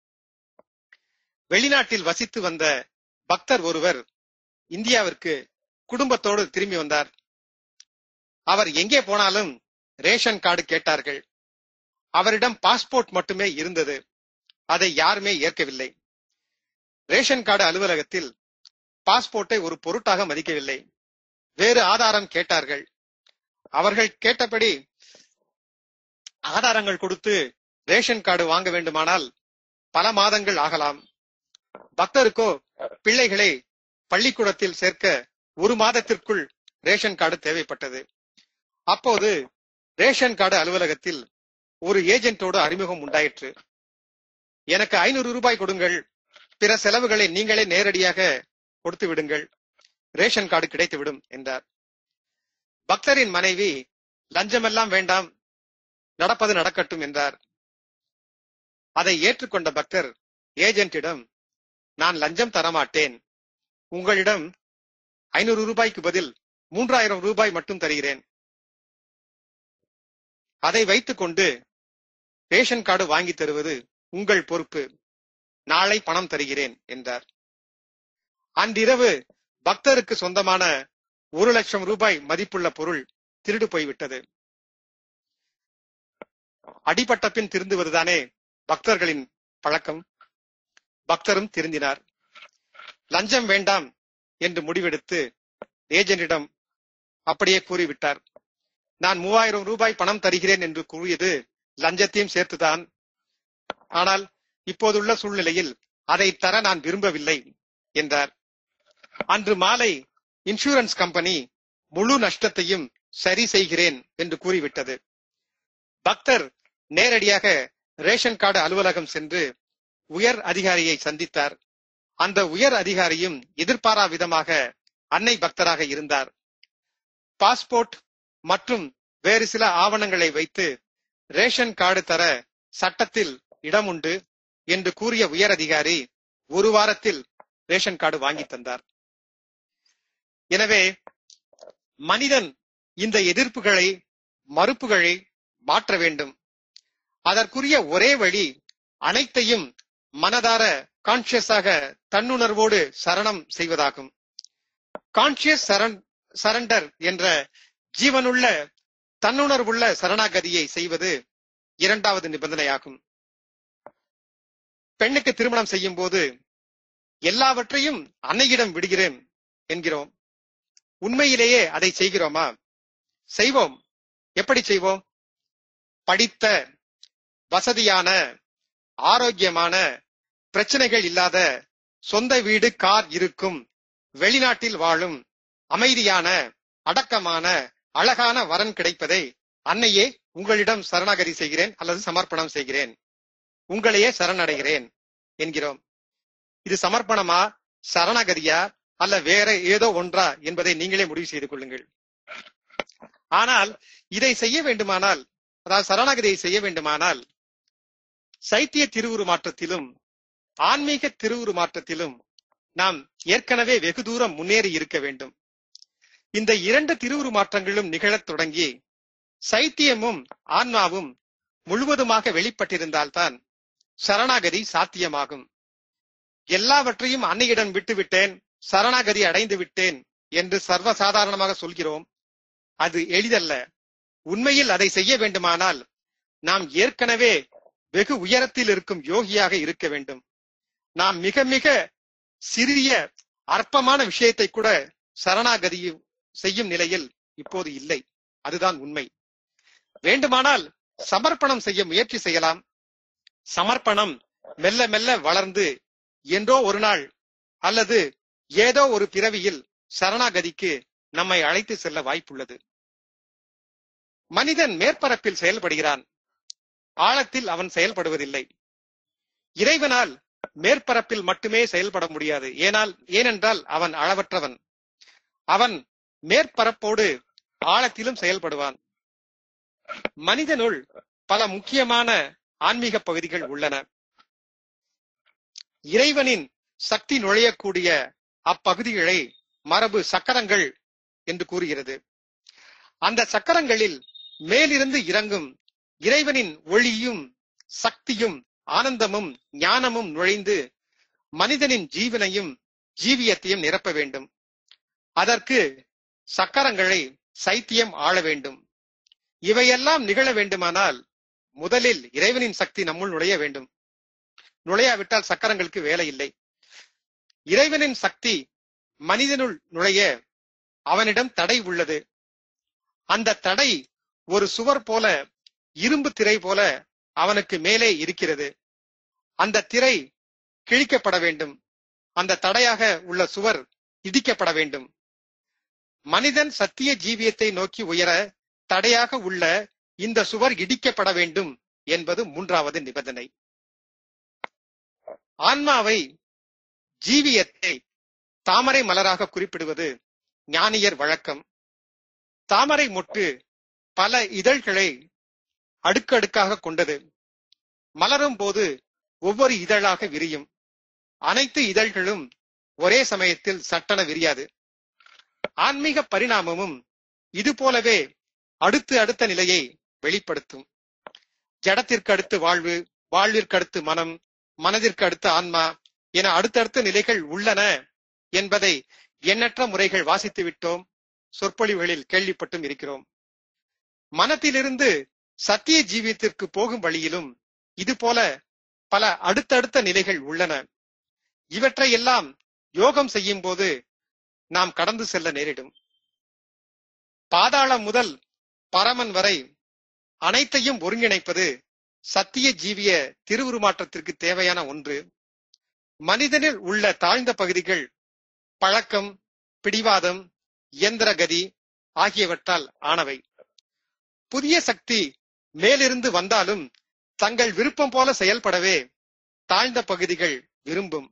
வெளிநாட்டில் வசித்து வந்த பக்தர் ஒருவர் இந்தியாவிற்கு குடும்பத்தோடு திரும்பி வந்தார் அவர் எங்கே போனாலும் ரேஷன் கார்டு கேட்டார்கள் அவரிடம் பாஸ்போர்ட் மட்டுமே இருந்தது அதை யாருமே ஏற்கவில்லை ரேஷன் கார்டு அலுவலகத்தில் பாஸ்போர்ட்டை ஒரு பொருட்டாக மதிக்கவில்லை வேறு ஆதாரம் கேட்டார்கள் அவர்கள் கேட்டபடி ஆதாரங்கள் கொடுத்து ரேஷன் கார்டு வாங்க வேண்டுமானால் பல மாதங்கள் ஆகலாம் பக்தருக்கோ பிள்ளைகளை பள்ளிக்கூடத்தில் சேர்க்க ஒரு மாதத்திற்குள் ரேஷன் கார்டு தேவைப்பட்டது அப்போது ரேஷன் கார்டு அலுவலகத்தில் ஒரு ஏஜென்ட்டோடு அறிமுகம் உண்டாயிற்று எனக்கு ஐநூறு ரூபாய் கொடுங்கள் பிற செலவுகளை நீங்களே நேரடியாக கொடுத்து விடுங்கள் ரேஷன் கார்டு கிடைத்துவிடும் என்றார் பக்தரின் மனைவி லஞ்சமெல்லாம் வேண்டாம் நடப்பது நடக்கட்டும் என்றார் அதை ஏற்றுக்கொண்ட பக்தர் ஏஜென்ட்டிடம் நான் லஞ்சம் தரமாட்டேன் உங்களிடம் ஐநூறு ரூபாய்க்கு பதில் மூன்றாயிரம் ரூபாய் மட்டும் தருகிறேன் அதை வைத்துக் கொண்டு ரேஷன் கார்டு வாங்கி தருவது உங்கள் பொறுப்பு நாளை பணம் தருகிறேன் என்றார் அன்றிரவு பக்தருக்கு சொந்தமான ஒரு லட்சம் ரூபாய் மதிப்புள்ள பொருள் திருடு போய்விட்டது அடிபட்ட பின் திருந்துவதுதானே பக்தர்களின் பழக்கம் பக்தரும் திருந்தினார் லஞ்சம் வேண்டாம் என்று முடிவெடுத்து ஏஜென்டிடம் அப்படியே கூறிவிட்டார் நான் மூவாயிரம் ரூபாய் பணம் தருகிறேன் என்று கூறியது லஞ்சத்தையும் சேர்த்துதான் ஆனால் இப்போதுள்ள சூழ்நிலையில் அதை தர நான் விரும்பவில்லை என்றார் அன்று மாலை இன்சூரன்ஸ் கம்பெனி முழு நஷ்டத்தையும் சரி செய்கிறேன் என்று கூறிவிட்டது பக்தர் நேரடியாக ரேஷன் கார்டு அலுவலகம் சென்று உயர் அதிகாரியை சந்தித்தார் அந்த உயர் அதிகாரியும் எதிர்பாரா விதமாக அன்னை பக்தராக இருந்தார் பாஸ்போர்ட் மற்றும் வேறு சில ஆவணங்களை வைத்து ரேஷன் கார்டு தர சட்டத்தில் இடம் உண்டு என்று கூறிய உயர் அதிகாரி ஒரு வாரத்தில் ரேஷன் கார்டு வாங்கி தந்தார் எனவே மனிதன் இந்த எதிர்ப்புகளை மறுப்புகளை மாற்ற வேண்டும் அதற்குரிய ஒரே வழி அனைத்தையும் மனதார கான்சியஸாக தன்னுணர்வோடு சரணம் செய்வதாகும் கான்சியஸ் சரண்டர் என்ற ஜீவனுள்ள தன்னுணர்வுள்ள சரணாகதியை செய்வது இரண்டாவது நிபந்தனையாகும் பெண்ணுக்கு திருமணம் செய்யும் போது எல்லாவற்றையும் அன்னையிடம் விடுகிறேன் என்கிறோம் உண்மையிலேயே அதை செய்கிறோமா செய்வோம் எப்படி செய்வோம் படித்த வசதியான ஆரோக்கியமான பிரச்சனைகள் இல்லாத சொந்த வீடு கார் இருக்கும் வெளிநாட்டில் வாழும் அமைதியான அடக்கமான அழகான வரன் கிடைப்பதை அன்னையே உங்களிடம் சரணாகதி செய்கிறேன் அல்லது சமர்ப்பணம் செய்கிறேன் உங்களையே சரணடைகிறேன் என்கிறோம் இது சமர்ப்பணமா சரணாகதியா அல்ல வேற ஏதோ ஒன்றா என்பதை நீங்களே முடிவு செய்து கொள்ளுங்கள் ஆனால் இதை செய்ய வேண்டுமானால் அதாவது சரணாகதியை செய்ய வேண்டுமானால் சைத்திய திருவுரு மாற்றத்திலும் ஆன்மீக திருவுரு மாற்றத்திலும் நாம் ஏற்கனவே வெகு தூரம் முன்னேறி இருக்க வேண்டும் இந்த இரண்டு திருவுரு மாற்றங்களும் நிகழத் தொடங்கி சைத்தியமும் ஆன்மாவும் முழுவதுமாக வெளிப்பட்டிருந்தால்தான் சரணாகதி சாத்தியமாகும் எல்லாவற்றையும் அன்னையிடம் விட்டுவிட்டேன் சரணாகதி அடைந்து விட்டேன் என்று சர்வசாதாரணமாக சொல்கிறோம் அது எளிதல்ல உண்மையில் அதை செய்ய வேண்டுமானால் நாம் ஏற்கனவே வெகு உயரத்தில் இருக்கும் யோகியாக இருக்க வேண்டும் நாம் மிக மிக சிறிய அற்பமான விஷயத்தை கூட சரணாகதி செய்யும் நிலையில் இப்போது இல்லை அதுதான் உண்மை வேண்டுமானால் சமர்ப்பணம் செய்ய முயற்சி செய்யலாம் சமர்ப்பணம் மெல்ல மெல்ல வளர்ந்து என்றோ ஒரு நாள் அல்லது ஏதோ ஒரு பிறவியில் சரணாகதிக்கு நம்மை அழைத்து செல்ல வாய்ப்புள்ளது மனிதன் மேற்பரப்பில் செயல்படுகிறான் ஆழத்தில் அவன் செயல்படுவதில்லை இறைவனால் மேற்பரப்பில் மட்டுமே செயல்பட முடியாது ஏனால் ஏனென்றால் அவன் அளவற்றவன் அவன் மேற்பரப்போடு ஆழத்திலும் செயல்படுவான் மனிதனுள் பல முக்கியமான ஆன்மீக பகுதிகள் உள்ளன இறைவனின் சக்தி நுழையக்கூடிய அப்பகுதிகளை மரபு சக்கரங்கள் என்று கூறுகிறது அந்த சக்கரங்களில் மேலிருந்து இறங்கும் இறைவனின் ஒளியும் சக்தியும் ஆனந்தமும் ஞானமும் நுழைந்து மனிதனின் ஜீவனையும் ஜீவியத்தையும் நிரப்ப வேண்டும் அதற்கு சக்கரங்களை சைத்தியம் ஆள வேண்டும் இவையெல்லாம் நிகழ வேண்டுமானால் முதலில் இறைவனின் சக்தி நம்முள் நுழைய வேண்டும் நுழையாவிட்டால் சக்கரங்களுக்கு வேலை இல்லை இறைவனின் சக்தி மனிதனுள் நுழைய அவனிடம் தடை உள்ளது அந்த தடை ஒரு சுவர் போல இரும்பு திரை போல அவனுக்கு மேலே இருக்கிறது அந்த திரை கிழிக்கப்பட வேண்டும் அந்த தடையாக உள்ள சுவர் இடிக்கப்பட வேண்டும் மனிதன் சத்திய ஜீவியத்தை நோக்கி உயர தடையாக உள்ள இந்த சுவர் இடிக்கப்பட வேண்டும் என்பது மூன்றாவது நிபந்தனை ஆன்மாவை ஜீவியத்தை தாமரை மலராக குறிப்பிடுவது ஞானியர் வழக்கம் தாமரை மொட்டு பல இதழ்களை அடுக்கடுக்காக கொண்டது மலரும் போது ஒவ்வொரு இதழாக விரியும் அனைத்து இதழ்களும் ஒரே சமயத்தில் சட்டன விரியாது ஆன்மீக பரிணாமமும் இது போலவே அடுத்து அடுத்த நிலையை வெளிப்படுத்தும் ஜடத்திற்கு அடுத்து வாழ்வு வாழ்விற்கு அடுத்து மனம் மனதிற்கு அடுத்து ஆன்மா என அடுத்தடுத்த நிலைகள் உள்ளன என்பதை எண்ணற்ற முறைகள் வாசித்து விட்டோம் சொற்பொழிவுகளில் கேள்விப்பட்டும் இருக்கிறோம் மனத்திலிருந்து சத்திய ஜீவியத்திற்கு போகும் வழியிலும் இது போல பல அடுத்தடுத்த நிலைகள் உள்ளன இவற்றை எல்லாம் யோகம் செய்யும் போது நாம் கடந்து செல்ல நேரிடும் பாதாளம் முதல் பரமன் வரை அனைத்தையும் ஒருங்கிணைப்பது சத்திய ஜீவிய திருவுருமாற்றத்திற்கு தேவையான ஒன்று மனிதனில் உள்ள தாழ்ந்த பகுதிகள் பழக்கம் பிடிவாதம் இயந்திரகதி ஆகியவற்றால் ஆனவை புதிய சக்தி மேலிருந்து வந்தாலும் தங்கள் விருப்பம் போல செயல்படவே தாழ்ந்த பகுதிகள் விரும்பும்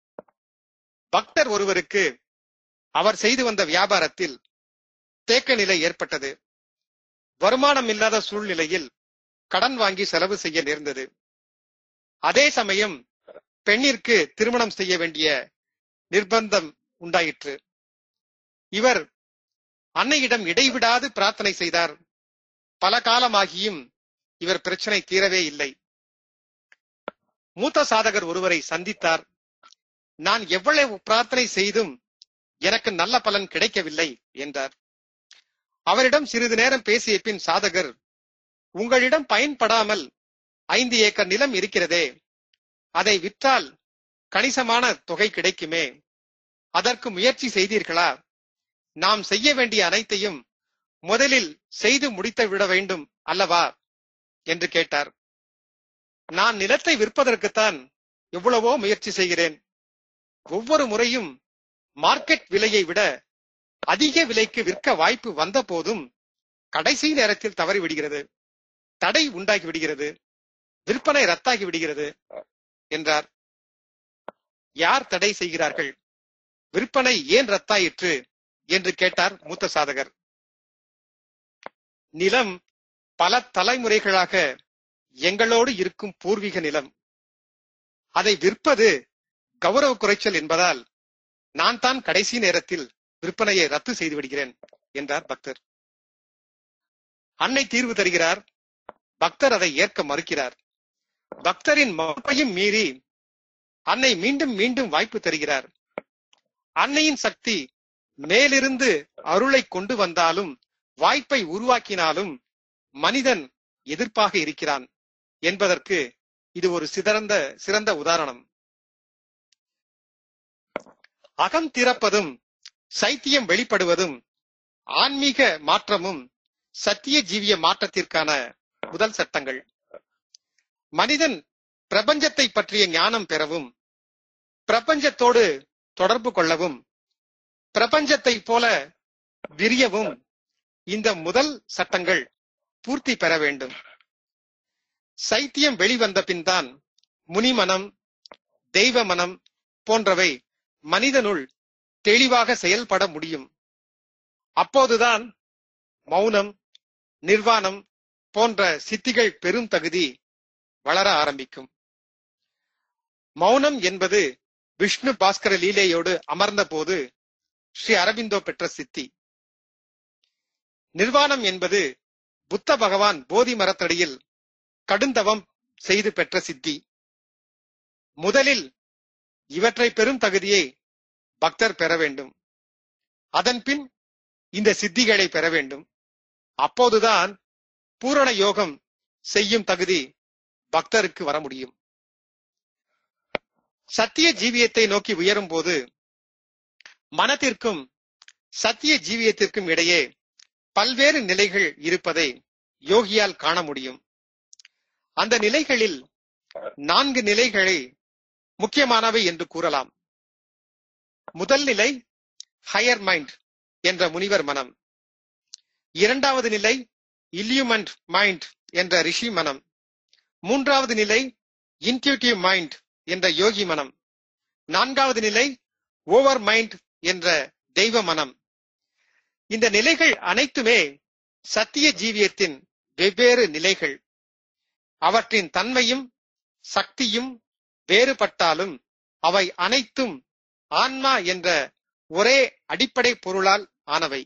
பக்தர் ஒருவருக்கு அவர் செய்து வந்த வியாபாரத்தில் தேக்க நிலை ஏற்பட்டது வருமானம் இல்லாத சூழ்நிலையில் கடன் வாங்கி செலவு செய்ய நேர்ந்தது அதே சமயம் பெண்ணிற்கு திருமணம் செய்ய வேண்டிய நிர்பந்தம் உண்டாயிற்று இவர் அன்னையிடம் இடைவிடாது பிரார்த்தனை செய்தார் பல காலமாகியும் இவர் பிரச்சனை தீரவே இல்லை மூத்த சாதகர் ஒருவரை சந்தித்தார் நான் எவ்வளவு பிரார்த்தனை செய்தும் எனக்கு நல்ல பலன் கிடைக்கவில்லை என்றார் அவரிடம் சிறிது நேரம் பேசிய பின் சாதகர் உங்களிடம் பயன்படாமல் ஐந்து ஏக்கர் நிலம் இருக்கிறதே அதை விற்றால் கணிசமான தொகை கிடைக்குமே அதற்கு முயற்சி செய்தீர்களா நாம் செய்ய வேண்டிய அனைத்தையும் முதலில் செய்து முடித்து விட வேண்டும் அல்லவா என்று கேட்டார் நான் நிலத்தை விற்பதற்குத்தான் எவ்வளவோ முயற்சி செய்கிறேன் ஒவ்வொரு முறையும் மார்க்கெட் விலையை விட அதிக விலைக்கு விற்க வாய்ப்பு வந்த போதும் கடைசி நேரத்தில் தவறி விடுகிறது தடை உண்டாகி விடுகிறது விற்பனை ரத்தாகி விடுகிறது என்றார் யார் தடை செய்கிறார்கள் விற்பனை ஏன் ரத்தாயிற்று என்று கேட்டார் மூத்த சாதகர் நிலம் பல தலைமுறைகளாக எங்களோடு இருக்கும் பூர்வீக நிலம் அதை விற்பது கௌரவ குறைச்சல் என்பதால் நான் தான் கடைசி நேரத்தில் விற்பனையை ரத்து செய்து விடுகிறேன் என்றார் பக்தர் அன்னை தீர்வு தருகிறார் பக்தர் அதை ஏற்க மறுக்கிறார் பக்தரின் மறுப்பையும் மீறி அன்னை மீண்டும் மீண்டும் வாய்ப்பு தருகிறார் அன்னையின் சக்தி மேலிருந்து அருளை கொண்டு வந்தாலும் வாய்ப்பை உருவாக்கினாலும் மனிதன் எதிர்ப்பாக இருக்கிறான் என்பதற்கு இது ஒரு சிறந்த சிறந்த உதாரணம் அகம் திறப்பதும் சைத்தியம் வெளிப்படுவதும் ஆன்மீக மாற்றமும் சத்திய ஜீவிய மாற்றத்திற்கான முதல் சட்டங்கள் மனிதன் பிரபஞ்சத்தை பற்றிய ஞானம் பெறவும் பிரபஞ்சத்தோடு தொடர்பு கொள்ளவும் பிரபஞ்சத்தை போல விரியவும் இந்த முதல் சட்டங்கள் பூர்த்தி பெற வேண்டும் சைத்தியம் வெளிவந்த பின்தான் முனிமனம் தெய்வ மனம் போன்றவை மனிதனுள் தெளிவாக செயல்பட முடியும் அப்போதுதான் மௌனம் நிர்வாணம் போன்ற சித்திகள் பெரும் தகுதி வளர ஆரம்பிக்கும் மௌனம் என்பது விஷ்ணு பாஸ்கர லீலையோடு அமர்ந்த போது ஸ்ரீ அரபிந்தோ பெற்ற சித்தி நிர்வாணம் என்பது புத்த பகவான் போதி மரத்தடியில் கடுந்தவம் செய்து பெற்ற சித்தி முதலில் இவற்றை பெரும் தகுதியை பக்தர் பெற வேண்டும் அதன் பின் இந்த சித்திகளை பெற வேண்டும் அப்போதுதான் பூரண யோகம் செய்யும் தகுதி பக்தருக்கு வர முடியும் சத்திய ஜீவியத்தை நோக்கி உயரும் போது மனத்திற்கும் சத்திய ஜீவியத்திற்கும் இடையே பல்வேறு நிலைகள் இருப்பதை யோகியால் காண முடியும் அந்த நிலைகளில் நான்கு நிலைகளை முக்கியமானவை என்று கூறலாம் முதல் நிலை ஹையர் மைண்ட் என்ற முனிவர் மனம் இரண்டாவது நிலை இல்யூமெண்ட் மைண்ட் என்ற ரிஷி மனம் மூன்றாவது நிலை இன்டியூட்டிவ் மைண்ட் என்ற யோகி மனம் நான்காவது நிலை ஓவர் மைண்ட் என்ற தெய்வ மனம் இந்த நிலைகள் அனைத்துமே சத்திய ஜீவியத்தின் வெவ்வேறு நிலைகள் அவற்றின் தன்மையும் சக்தியும் வேறுபட்டாலும் அவை அனைத்தும் ஆன்மா என்ற ஒரே அடிப்படை பொருளால் ஆனவை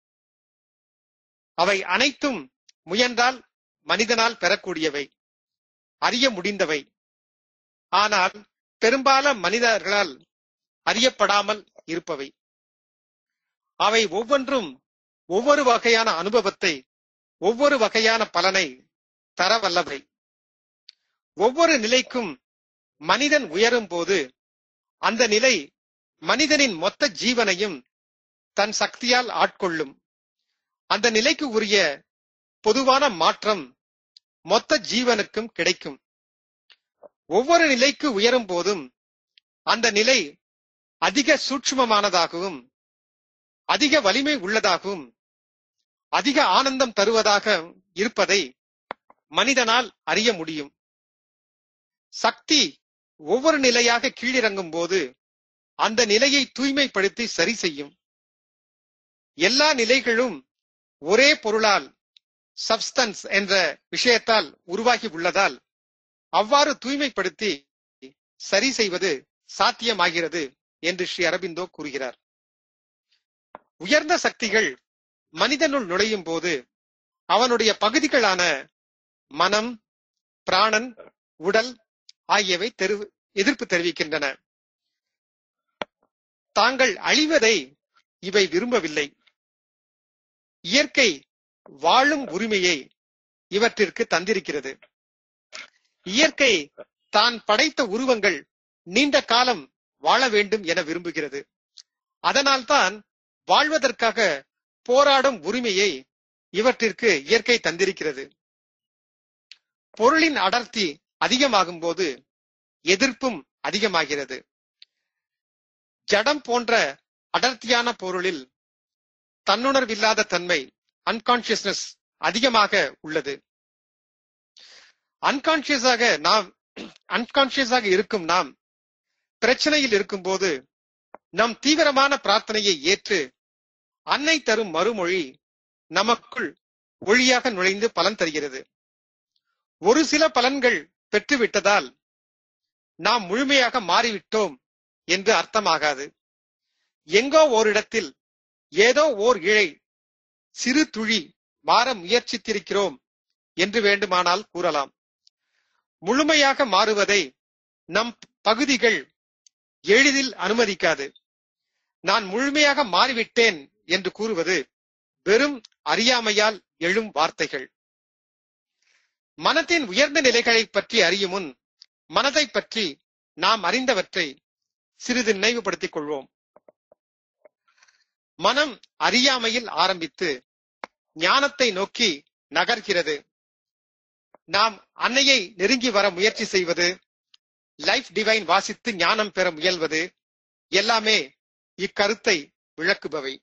அவை அனைத்தும் முயன்றால் மனிதனால் பெறக்கூடியவை அறிய முடிந்தவை ஆனால் பெரும்பால மனிதர்களால் அறியப்படாமல் இருப்பவை அவை ஒவ்வொன்றும் ஒவ்வொரு வகையான அனுபவத்தை ஒவ்வொரு வகையான பலனை தர வல்லவை ஒவ்வொரு நிலைக்கும் மனிதன் உயரும் போது அந்த நிலை மனிதனின் மொத்த ஜீவனையும் தன் சக்தியால் ஆட்கொள்ளும் அந்த நிலைக்கு உரிய பொதுவான மாற்றம் மொத்த ஜீவனுக்கும் கிடைக்கும் ஒவ்வொரு நிலைக்கு உயரும் போதும் அந்த நிலை அதிக சூட்சுமமானதாகவும் அதிக வலிமை உள்ளதாகவும் அதிக ஆனந்தம் தருவதாக இருப்பதை மனிதனால் அறிய முடியும் சக்தி ஒவ்வொரு நிலையாக கீழிறங்கும் போது அந்த நிலையை தூய்மைப்படுத்தி சரி செய்யும் எல்லா நிலைகளும் ஒரே பொருளால் சப்ஸ்டன்ஸ் என்ற விஷயத்தால் உருவாகி உள்ளதால் அவ்வாறு தூய்மைப்படுத்தி சரி செய்வது சாத்தியமாகிறது என்று ஸ்ரீ அரபிந்தோ கூறுகிறார் உயர்ந்த சக்திகள் மனிதனுள் நுழையும் போது அவனுடைய பகுதிகளான மனம் பிராணன் உடல் ஆகியவை தெரு எதிர்ப்பு தெரிவிக்கின்றன தாங்கள் அழிவதை இவை விரும்பவில்லை இயற்கை வாழும் உரிமையை இவற்றிற்கு தந்திருக்கிறது இயற்கை தான் படைத்த உருவங்கள் நீண்ட காலம் வாழ வேண்டும் என விரும்புகிறது அதனால்தான் வாழ்வதற்காக போராடும் உரிமையை இவற்றிற்கு இயற்கை தந்திருக்கிறது பொருளின் அடர்த்தி அதிகமாகும் போது எதிர்ப்பும் அதிகமாகிறது ஜடம் போன்ற அடர்த்தியான பொருளில் தன்னுணர்வில்லாத தன்மை அன்கான்சியஸ்னஸ் அதிகமாக உள்ளது அன்கான்சியஸாக நாம் அன்கான்சியஸாக இருக்கும் நாம் பிரச்சனையில் இருக்கும்போது நம் தீவிரமான பிரார்த்தனையை ஏற்று அன்னை தரும் மறுமொழி நமக்குள் ஒளியாக நுழைந்து பலன் தருகிறது ஒரு சில பலன்கள் பெற்றுவிட்டதால் நாம் முழுமையாக மாறிவிட்டோம் என்று அர்த்தமாகாது எங்கோ ஓரிடத்தில் ஏதோ ஓர் இழை சிறு துளி மாற முயற்சித்திருக்கிறோம் என்று வேண்டுமானால் கூறலாம் முழுமையாக மாறுவதை நம் பகுதிகள் எளிதில் அனுமதிக்காது நான் முழுமையாக மாறிவிட்டேன் என்று கூறுவது வெறும் அறியாமையால் எழும் வார்த்தைகள் மனத்தின் உயர்ந்த நிலைகளை பற்றி அறியும் முன் மனதை பற்றி நாம் அறிந்தவற்றை சிறிது நினைவுபடுத்திக் கொள்வோம் மனம் அறியாமையில் ஆரம்பித்து ஞானத்தை நோக்கி நகர்கிறது நாம் அன்னையை நெருங்கி வர முயற்சி செய்வது லைஃப் டிவைன் வாசித்து ஞானம் பெற முயல்வது எல்லாமே இக்கருத்தை விளக்குபவை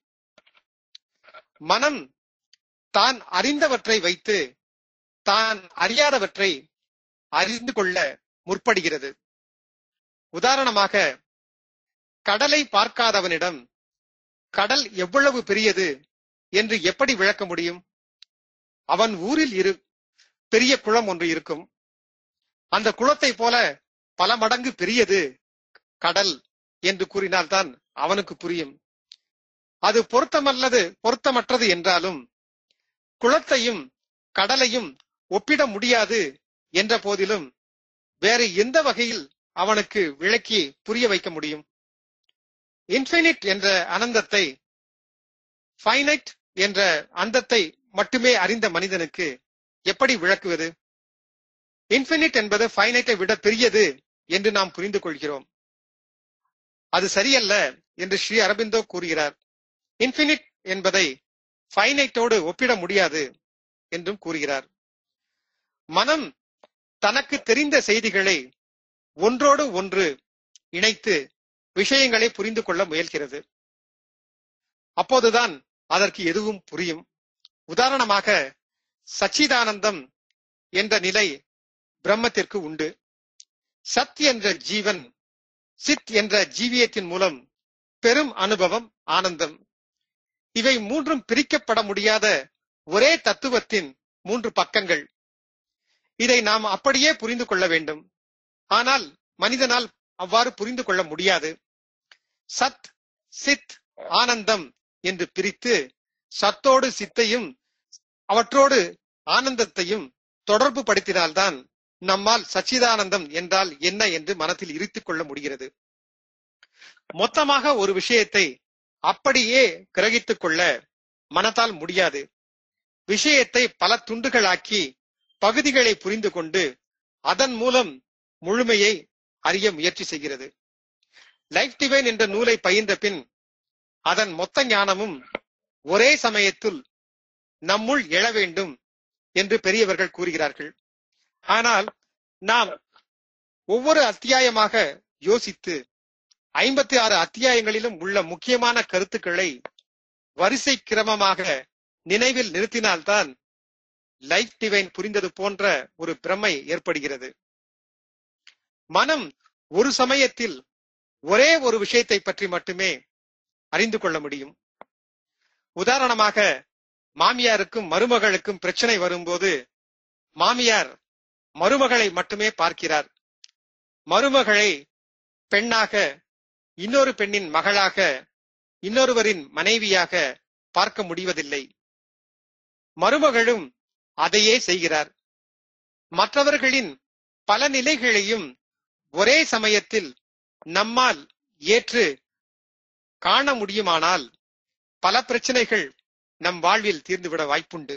மனம் தான் அறிந்தவற்றை வைத்து தான் அறியாதவற்றை அறிந்து கொள்ள முற்படுகிறது உதாரணமாக கடலை பார்க்காதவனிடம் கடல் எவ்வளவு பெரியது என்று எப்படி விளக்க முடியும் அவன் ஊரில் இரு பெரிய குளம் ஒன்று இருக்கும் அந்த குளத்தை போல பல மடங்கு பெரியது கடல் என்று கூறினால்தான் அவனுக்கு புரியும் அது பொருத்தமல்லது பொருத்தமற்றது என்றாலும் குளத்தையும் கடலையும் ஒப்பிட முடியாது என்ற போதிலும் வேறு எந்த வகையில் அவனுக்கு விளக்கி புரிய வைக்க முடியும் இன்ஃபினிட் என்ற அனந்தத்தை ஃபைனைட் என்ற அந்தத்தை மட்டுமே அறிந்த மனிதனுக்கு எப்படி விளக்குவது இன்ஃபினிட் என்பது ஃபைனைட்டை விட பெரியது என்று நாம் புரிந்து கொள்கிறோம் அது சரியல்ல என்று ஸ்ரீ அரபிந்தோ கூறுகிறார் இன்ஃபினிட் என்பதை ஃபைனைட்டோடு ஒப்பிட முடியாது என்றும் கூறுகிறார் மனம் தனக்கு தெரிந்த செய்திகளை ஒன்றோடு ஒன்று இணைத்து விஷயங்களை புரிந்து கொள்ள முயல்கிறது அப்போதுதான் அதற்கு எதுவும் புரியும் உதாரணமாக சச்சிதானந்தம் என்ற நிலை பிரம்மத்திற்கு உண்டு சத் என்ற ஜீவன் சித் என்ற ஜீவியத்தின் மூலம் பெரும் அனுபவம் ஆனந்தம் இவை மூன்றும் பிரிக்கப்பட முடியாத ஒரே தத்துவத்தின் மூன்று பக்கங்கள் இதை நாம் அப்படியே புரிந்து கொள்ள வேண்டும் ஆனால் மனிதனால் அவ்வாறு புரிந்து கொள்ள முடியாது சத் சித் ஆனந்தம் என்று பிரித்து சத்தோடு சித்தையும் அவற்றோடு ஆனந்தத்தையும் தொடர்பு படுத்தினால்தான் நம்மால் சச்சிதானந்தம் என்றால் என்ன என்று மனத்தில் இருத்திக் கொள்ள முடிகிறது மொத்தமாக ஒரு விஷயத்தை அப்படியே கிரகித்துக் கொள்ள மனத்தால் முடியாது விஷயத்தை பல துண்டுகளாக்கி பகுதிகளை புரிந்து கொண்டு அதன் மூலம் முழுமையை அறிய முயற்சி செய்கிறது லைஃப் டிவைன் என்ற நூலை பயின்ற பின் அதன் மொத்த ஞானமும் ஒரே சமயத்தில் நம்முள் எழ வேண்டும் என்று பெரியவர்கள் கூறுகிறார்கள் ஆனால் நாம் ஒவ்வொரு அத்தியாயமாக யோசித்து ஐம்பத்தி ஆறு அத்தியாயங்களிலும் உள்ள முக்கியமான கருத்துக்களை வரிசை கிரமமாக நினைவில் நிறுத்தினால்தான் லைஃப் டிவைன் புரிந்தது போன்ற ஒரு பிரமை ஏற்படுகிறது மனம் ஒரு சமயத்தில் ஒரே ஒரு விஷயத்தை பற்றி மட்டுமே அறிந்து கொள்ள முடியும் உதாரணமாக மாமியாருக்கும் மருமகளுக்கும் பிரச்சனை வரும்போது மாமியார் மருமகளை மட்டுமே பார்க்கிறார் மருமகளை பெண்ணாக இன்னொரு பெண்ணின் மகளாக இன்னொருவரின் மனைவியாக பார்க்க முடிவதில்லை மருமகளும் அதையே செய்கிறார் மற்றவர்களின் பல நிலைகளையும் ஒரே சமயத்தில் நம்மால் ஏற்று காண முடியுமானால் பல பிரச்சனைகள் நம் வாழ்வில் தீர்ந்துவிட வாய்ப்புண்டு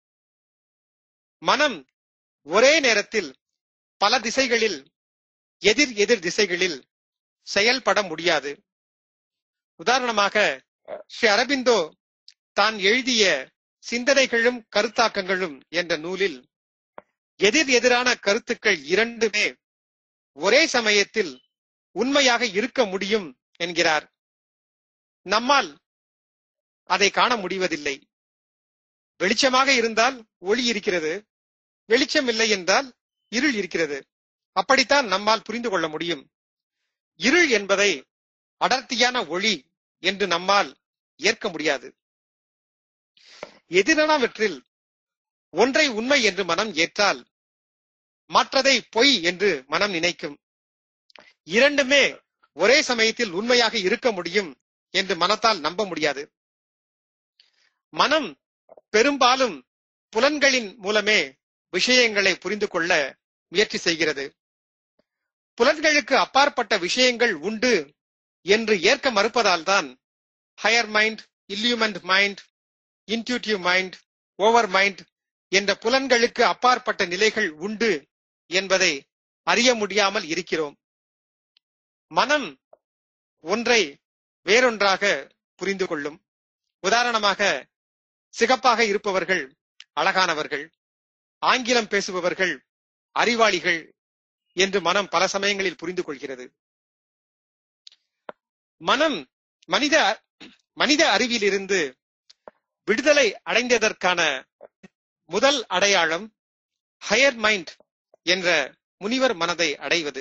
மனம் ஒரே நேரத்தில் பல திசைகளில் எதிர் எதிர் திசைகளில் செயல்பட முடியாது உதாரணமாக ஸ்ரீ அரபிந்தோ தான் எழுதிய சிந்தனைகளும் கருத்தாக்கங்களும் என்ற நூலில் எதிர் எதிரான கருத்துக்கள் இரண்டுமே ஒரே சமயத்தில் உண்மையாக இருக்க முடியும் என்கிறார் நம்மால் அதை காண முடிவதில்லை வெளிச்சமாக இருந்தால் ஒளி இருக்கிறது வெளிச்சம் இல்லை என்றால் இருள் இருக்கிறது அப்படித்தான் நம்மால் புரிந்து கொள்ள முடியும் இருள் என்பதை அடர்த்தியான ஒளி என்று நம்மால் ஏற்க முடியாது எதிரானவற்றில் ஒன்றை உண்மை என்று மனம் ஏற்றால் மற்றதை பொய் என்று மனம் நினைக்கும் இரண்டுமே ஒரே சமயத்தில் உண்மையாக இருக்க முடியும் என்று மனத்தால் நம்ப முடியாது மனம் பெரும்பாலும் புலன்களின் மூலமே விஷயங்களை புரிந்து கொள்ள முயற்சி செய்கிறது புலன்களுக்கு அப்பாற்பட்ட விஷயங்கள் உண்டு என்று ஏற்க மறுப்பதால் தான் higher mind illumined mind intuitive mind overmind என்ற புலன்களுக்கு அப்பாற்பட்ட நிலைகள் உண்டு என்பதை அறிய முடியாமல் இருக்கிறோம் மனம் ஒன்றை வேறொன்றாக புரிந்து கொள்ளும் உதாரணமாக சிகப்பாக இருப்பவர்கள் அழகானவர்கள் ஆங்கிலம் பேசுபவர்கள் அறிவாளிகள் என்று மனம் பல சமயங்களில் புரிந்து கொள்கிறது மனம் மனித மனித அறிவிலிருந்து விடுதலை அடைந்ததற்கான முதல் அடையாளம் ஹையர் மைண்ட் என்ற முனிவர் மனதை அடைவது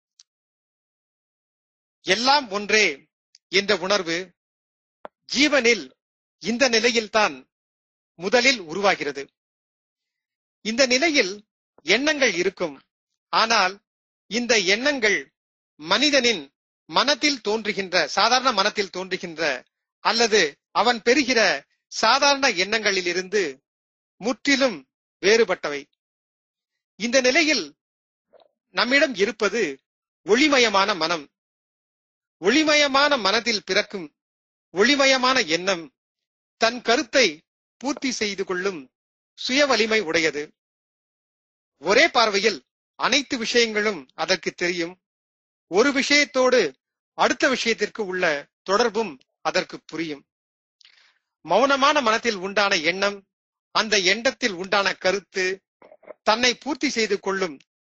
எல்லாம் ஒன்றே என்ற உணர்வு ஜீவனில் இந்த நிலையில்தான் முதலில் உருவாகிறது இந்த நிலையில் எண்ணங்கள் இருக்கும் ஆனால் இந்த எண்ணங்கள் மனிதனின் மனத்தில் தோன்றுகின்ற சாதாரண மனத்தில் தோன்றுகின்ற அல்லது அவன் பெறுகிற சாதாரண எண்ணங்களிலிருந்து முற்றிலும் வேறுபட்டவை இந்த நிலையில் நம்மிடம் இருப்பது ஒளிமயமான மனம் ஒளிமயமான மனதில் பிறக்கும் ஒளிமயமான எண்ணம் தன் கருத்தை பூர்த்தி செய்து கொள்ளும் சுய வலிமை உடையது ஒரே பார்வையில் அனைத்து விஷயங்களும் அதற்கு தெரியும் ஒரு விஷயத்தோடு அடுத்த விஷயத்திற்கு உள்ள தொடர்பும் அதற்கு புரியும் மௌனமான மனத்தில் உண்டான எண்ணம் அந்த எண்ணத்தில் உண்டான கருத்து தன்னை பூர்த்தி செய்து கொள்ளும்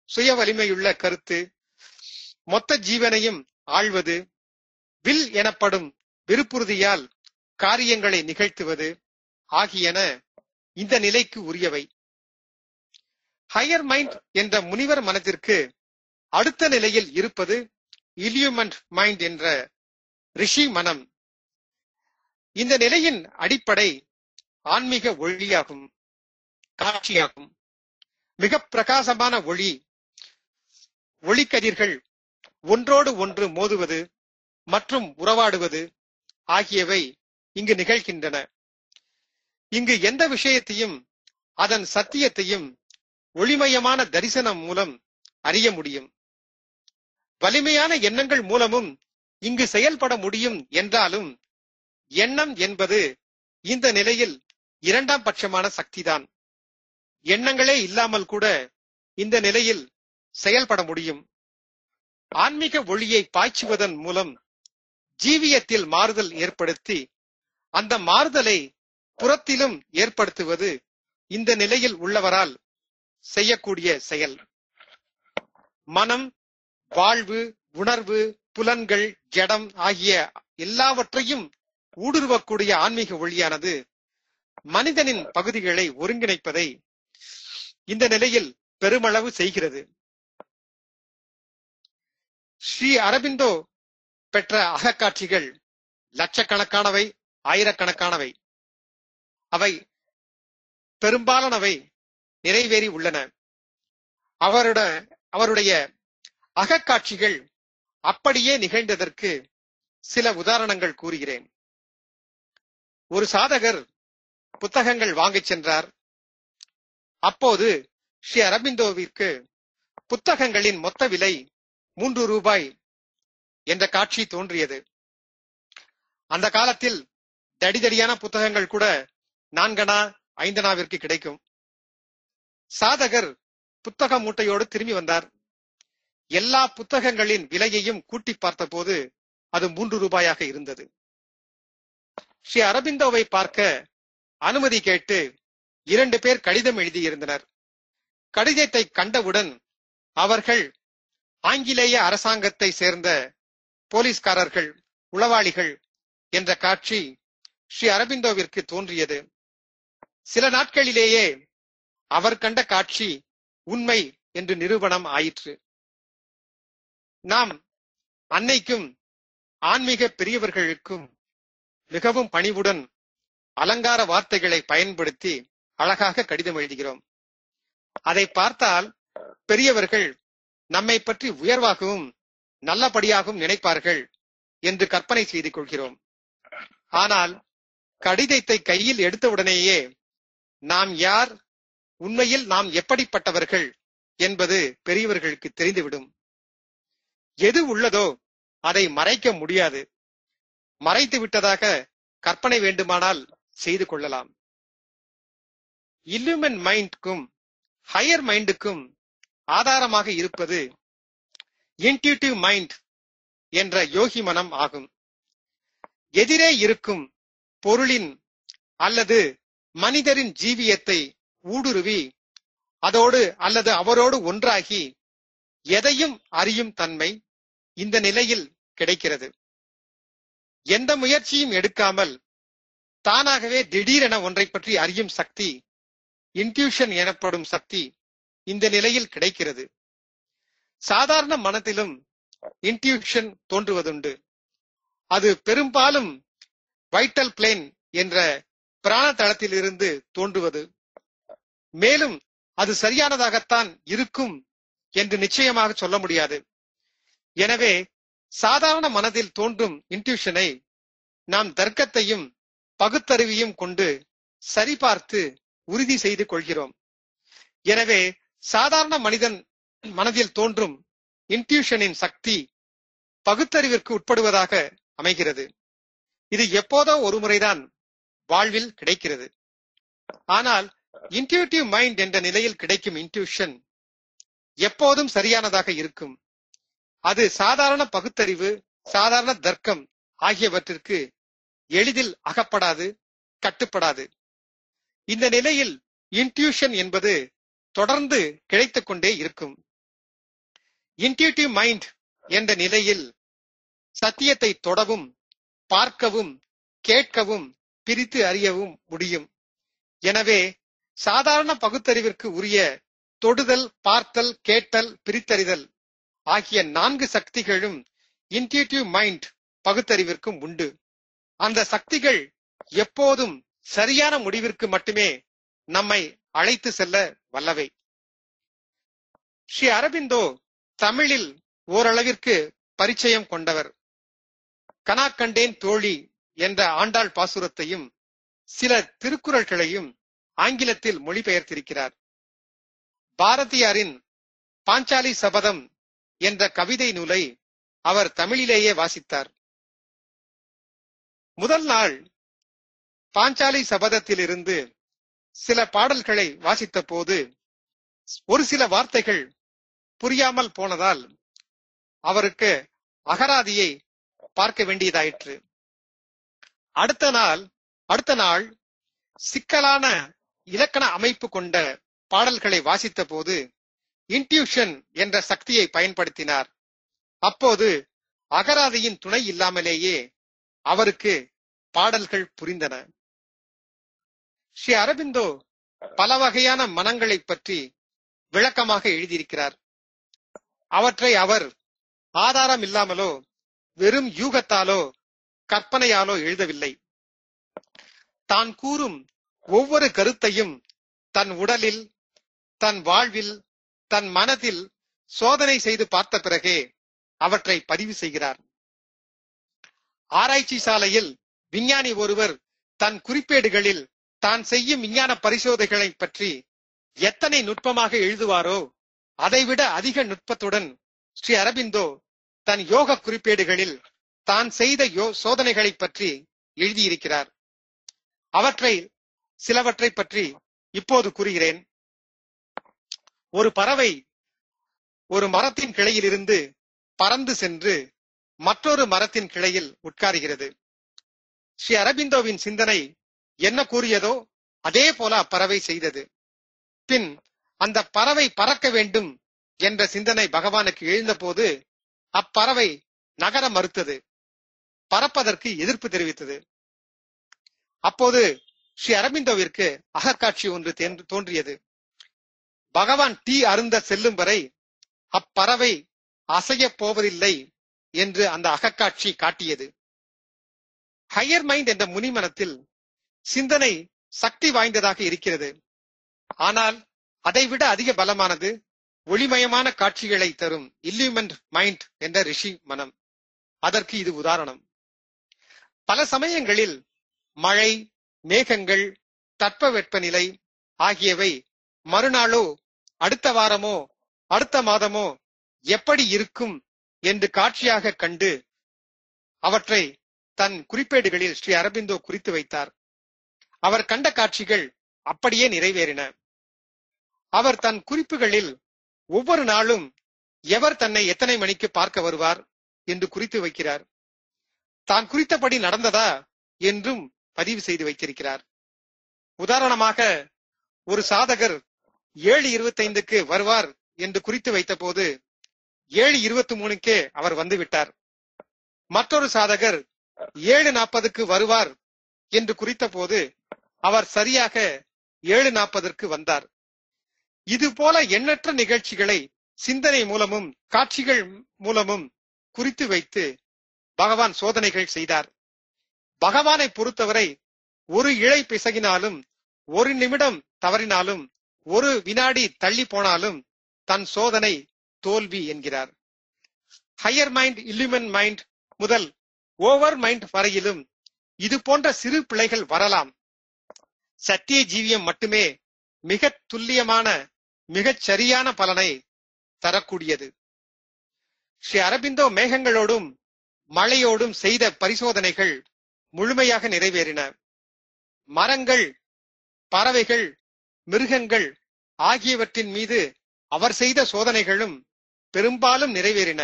சுய வலிமையுள்ள கருத்து மொத்த ஜீவனையும் ஆள்வது வில் எனப்படும் விருப்புறுதியால் காரியங்களை நிகழ்த்துவது ஆகியன இந்த நிலைக்கு உரியவை ஹையர் மைண்ட் என்ற முனிவர் மனதிற்கு அடுத்த நிலையில் இருப்பது இலியூமெண்ட் மைண்ட் என்ற ரிஷி மனம் இந்த நிலையின் அடிப்படை ஆன்மீக ஒளியாகும் காட்சியாகும் மிக பிரகாசமான ஒளி ஒளிக்கதிர்கள் ஒன்றோடு ஒன்று மோதுவது மற்றும் உறவாடுவது ஆகியவை இங்கு நிகழ்கின்றன இங்கு எந்த விஷயத்தையும் அதன் சத்தியத்தையும் ஒளிமயமான தரிசனம் மூலம் அறிய முடியும் வலிமையான எண்ணங்கள் மூலமும் இங்கு செயல்பட முடியும் என்றாலும் எண்ணம் என்பது இந்த நிலையில் இரண்டாம் பட்சமான சக்திதான் எண்ணங்களே இல்லாமல் கூட இந்த நிலையில் செயல்பட முடியும் ஆன்மீக ஒளியை பாய்ச்சுவதன் மூலம் ஜீவியத்தில் மாறுதல் ஏற்படுத்தி அந்த மாறுதலை புறத்திலும் ஏற்படுத்துவது இந்த நிலையில் உள்ளவரால் செய்யக்கூடிய செயல் மனம் வாழ்வு உணர்வு புலன்கள் ஜடம் ஆகிய எல்லாவற்றையும் ஊடுருவக்கூடிய ஆன்மீக ஒளியானது மனிதனின் பகுதிகளை ஒருங்கிணைப்பதை இந்த நிலையில் பெருமளவு செய்கிறது ஸ்ரீ அரபிந்தோ பெற்ற அகக்காட்சிகள் லட்சக்கணக்கானவை ஆயிரக்கணக்கானவை அவை பெரும்பாலானவை நிறைவேறி உள்ளன அவருட அவருடைய அகக்காட்சிகள் அப்படியே நிகழ்ந்ததற்கு சில உதாரணங்கள் கூறுகிறேன் ஒரு சாதகர் புத்தகங்கள் வாங்கிச் சென்றார் அப்போது ஸ்ரீ அரபிந்தோவிற்கு புத்தகங்களின் மொத்த விலை மூன்று ரூபாய் என்ற காட்சி தோன்றியது அந்த காலத்தில் தடிதடியான புத்தகங்கள் கூட நான்கனா ஐந்தனாவிற்கு கிடைக்கும் சாதகர் புத்தக மூட்டையோடு திரும்பி வந்தார் எல்லா புத்தகங்களின் விலையையும் கூட்டி பார்த்தபோது அது மூன்று ரூபாயாக இருந்தது ஸ்ரீ அரபிந்தோவை பார்க்க அனுமதி கேட்டு இரண்டு பேர் கடிதம் எழுதியிருந்தனர் கடிதத்தை கண்டவுடன் அவர்கள் ஆங்கிலேய அரசாங்கத்தை சேர்ந்த போலீஸ்காரர்கள் உளவாளிகள் என்ற காட்சி ஸ்ரீ அரபிந்தோவிற்கு தோன்றியது சில நாட்களிலேயே அவர் கண்ட காட்சி உண்மை என்று நிரூபணம் ஆயிற்று நாம் அன்னைக்கும் ஆன்மீக பெரியவர்களுக்கும் மிகவும் பணிவுடன் அலங்கார வார்த்தைகளை பயன்படுத்தி அழகாக கடிதம் எழுதுகிறோம் அதை பார்த்தால் பெரியவர்கள் நம்மை பற்றி உயர்வாகவும் நல்லபடியாகவும் நினைப்பார்கள் என்று கற்பனை செய்து கொள்கிறோம் ஆனால் கடிதத்தை கையில் எடுத்தவுடனேயே நாம் யார் உண்மையில் நாம் எப்படிப்பட்டவர்கள் என்பது பெரியவர்களுக்கு தெரிந்துவிடும் எது உள்ளதோ அதை மறைக்க முடியாது மறைத்து விட்டதாக கற்பனை வேண்டுமானால் செய்து கொள்ளலாம் இல்லுமன் மைண்டுக்கும் ஹையர் மைண்டுக்கும் ஆதாரமாக இருப்பது இன்டியூட்டிவ் மைண்ட் என்ற யோகி மனம் ஆகும் எதிரே இருக்கும் பொருளின் அல்லது மனிதரின் ஜீவியத்தை ஊடுருவி அதோடு அல்லது அவரோடு ஒன்றாகி எதையும் அறியும் தன்மை இந்த நிலையில் கிடைக்கிறது எந்த முயற்சியும் எடுக்காமல் தானாகவே திடீரென ஒன்றை பற்றி அறியும் சக்தி இன்ட்யூஷன் எனப்படும் சக்தி இந்த நிலையில் கிடைக்கிறது சாதாரண மனத்திலும் இன்ட்யூஷன் தோன்றுவதுண்டு அது பெரும்பாலும் வைட்டல் பிளேன் என்ற பிராண தளத்திலிருந்து தோன்றுவது மேலும் அது சரியானதாகத்தான் இருக்கும் என்று நிச்சயமாக சொல்ல முடியாது எனவே சாதாரண மனதில் தோன்றும் இன்ட்யூஷனை நாம் தர்க்கத்தையும் பகுத்தறிவையும் கொண்டு சரிபார்த்து உறுதி செய்து கொள்கிறோம் எனவே சாதாரண மனிதன் மனதில் தோன்றும் இன்ட்யூஷனின் சக்தி பகுத்தறிவிற்கு உட்படுவதாக அமைகிறது இது எப்போதோ ஒரு முறைதான் வாழ்வில் கிடைக்கிறது ஆனால் இன்ட்யூட்டிவ் மைண்ட் என்ற நிலையில் கிடைக்கும் இன்ட்யூஷன் எப்போதும் சரியானதாக இருக்கும் அது சாதாரண பகுத்தறிவு சாதாரண தர்க்கம் ஆகியவற்றிற்கு எளிதில் அகப்படாது கட்டுப்படாது இந்த நிலையில் இன்ட்யூஷன் என்பது தொடர்ந்து கிடைத்துக் கொண்டே இருக்கும் இன்டியூட்டிவ் மைண்ட் என்ற நிலையில் சத்தியத்தை தொடவும் பார்க்கவும் கேட்கவும் பிரித்து அறியவும் முடியும் எனவே சாதாரண பகுத்தறிவிற்கு உரிய தொடுதல் பார்த்தல் கேட்டல் பிரித்தறிதல் ஆகிய நான்கு சக்திகளும் இன்டியூட்டிவ் மைண்ட் பகுத்தறிவிற்கும் உண்டு அந்த சக்திகள் எப்போதும் சரியான முடிவிற்கு மட்டுமே நம்மை அழைத்து செல்ல வல்லவை ஸ்ரீ அரபிந்தோ தமிழில் ஓரளவிற்கு பரிச்சயம் கொண்டவர் கனாக்கண்டேன் தோழி என்ற ஆண்டாள் பாசுரத்தையும் சில திருக்குறள்களையும் ஆங்கிலத்தில் மொழிபெயர்த்திருக்கிறார் பாரதியாரின் பாஞ்சாலி சபதம் என்ற கவிதை நூலை அவர் தமிழிலேயே வாசித்தார் முதல் நாள் பாஞ்சாலி சபதத்திலிருந்து சில பாடல்களை வாசித்த போது ஒரு சில வார்த்தைகள் புரியாமல் போனதால் அவருக்கு அகராதியை பார்க்க வேண்டியதாயிற்று அடுத்த நாள் அடுத்த நாள் சிக்கலான இலக்கண அமைப்பு கொண்ட பாடல்களை வாசித்த போது இன்டியூஷன் என்ற சக்தியை பயன்படுத்தினார் அப்போது அகராதியின் துணை இல்லாமலேயே அவருக்கு பாடல்கள் புரிந்தன ஸ்ரீ அரபிந்தோ பல வகையான மனங்களை பற்றி விளக்கமாக எழுதியிருக்கிறார் அவற்றை அவர் ஆதாரம் இல்லாமலோ வெறும் யூகத்தாலோ கற்பனையாலோ எழுதவில்லை தான் கூறும் ஒவ்வொரு கருத்தையும் தன் உடலில் தன் வாழ்வில் தன் மனதில் சோதனை செய்து பார்த்த பிறகே அவற்றை பதிவு செய்கிறார் ஆராய்ச்சி சாலையில் விஞ்ஞானி ஒருவர் தன் குறிப்பேடுகளில் தான் செய்யும் விஞ்ஞான பரிசோதனைகளை பற்றி எத்தனை நுட்பமாக எழுதுவாரோ அதைவிட அதிக நுட்பத்துடன் ஸ்ரீ அரபிந்தோ தன் யோக குறிப்பேடுகளில் தான் செய்த யோ சோதனைகளை பற்றி எழுதியிருக்கிறார் அவற்றை சிலவற்றை பற்றி இப்போது கூறுகிறேன் ஒரு பறவை ஒரு மரத்தின் கிளையிலிருந்து பறந்து சென்று மற்றொரு மரத்தின் கிளையில் உட்காருகிறது ஸ்ரீ அரபிந்தோவின் சிந்தனை என்ன கூறியதோ அதே போல அப்பறவை செய்தது பின் அந்த பறவை பறக்க வேண்டும் என்ற சிந்தனை பகவானுக்கு எழுந்தபோது அப்பறவை நகர மறுத்தது பறப்பதற்கு எதிர்ப்பு தெரிவித்தது அப்போது ஸ்ரீ அரபிந்தோவிற்கு அகக்காட்சி ஒன்று தேன்- தோன்றியது பகவான் டீ அருந்த செல்லும் வரை அப்பறவை அசையப் போவதில்லை என்று அந்த அகக்காட்சி காட்டியது ஹையர் மைண்ட் என்ற முனிமனத்தில் சிந்தனை சக்தி வாய்ந்ததாக இருக்கிறது ஆனால் அதைவிட அதிக பலமானது ஒளிமயமான காட்சிகளை தரும் இல்லியூமெண்ட் மைண்ட் என்ற ரிஷி மனம் அதற்கு இது உதாரணம் பல சமயங்களில் மழை மேகங்கள் தட்பவெப்பநிலை ஆகியவை மறுநாளோ அடுத்த வாரமோ அடுத்த மாதமோ எப்படி இருக்கும் என்று காட்சியாக கண்டு அவற்றை தன் குறிப்பேடுகளில் ஸ்ரீ அரபிந்தோ குறித்து வைத்தார் அவர் கண்ட காட்சிகள் அப்படியே நிறைவேறின அவர் தன் குறிப்புகளில் ஒவ்வொரு நாளும் எவர் தன்னை எத்தனை மணிக்கு பார்க்க வருவார் என்று குறித்து வைக்கிறார் தான் குறித்தபடி நடந்ததா என்றும் பதிவு செய்து வைத்திருக்கிறார் உதாரணமாக ஒரு சாதகர் ஏழு இருபத்தைந்துக்கு வருவார் என்று குறித்து வைத்த போது ஏழு இருபத்தி மூணுக்கே அவர் வந்து விட்டார் மற்றொரு சாதகர் ஏழு நாற்பதுக்கு வருவார் என்று குறித்த போது அவர் சரியாக ஏழு நாற்பதற்கு வந்தார் இது போல எண்ணற்ற நிகழ்ச்சிகளை சிந்தனை மூலமும் காட்சிகள் மூலமும் குறித்து வைத்து பகவான் சோதனைகள் செய்தார் பகவானை பொறுத்தவரை ஒரு இழை பிசகினாலும் ஒரு நிமிடம் தவறினாலும் ஒரு வினாடி தள்ளி போனாலும் தன் சோதனை தோல்வி என்கிறார் ஹையர் மைண்ட் இல்லுமன் மைண்ட் முதல் ஓவர் மைண்ட் வரையிலும் இது போன்ற சிறு பிழைகள் வரலாம் சத்திய ஜீவியம் மட்டுமே மிக துல்லியமான மிகச் சரியான பலனை தரக்கூடியது ஸ்ரீ அரபிந்தோ மேகங்களோடும் மழையோடும் செய்த பரிசோதனைகள் முழுமையாக நிறைவேறின மரங்கள் பறவைகள் மிருகங்கள் ஆகியவற்றின் மீது அவர் செய்த சோதனைகளும் பெரும்பாலும் நிறைவேறின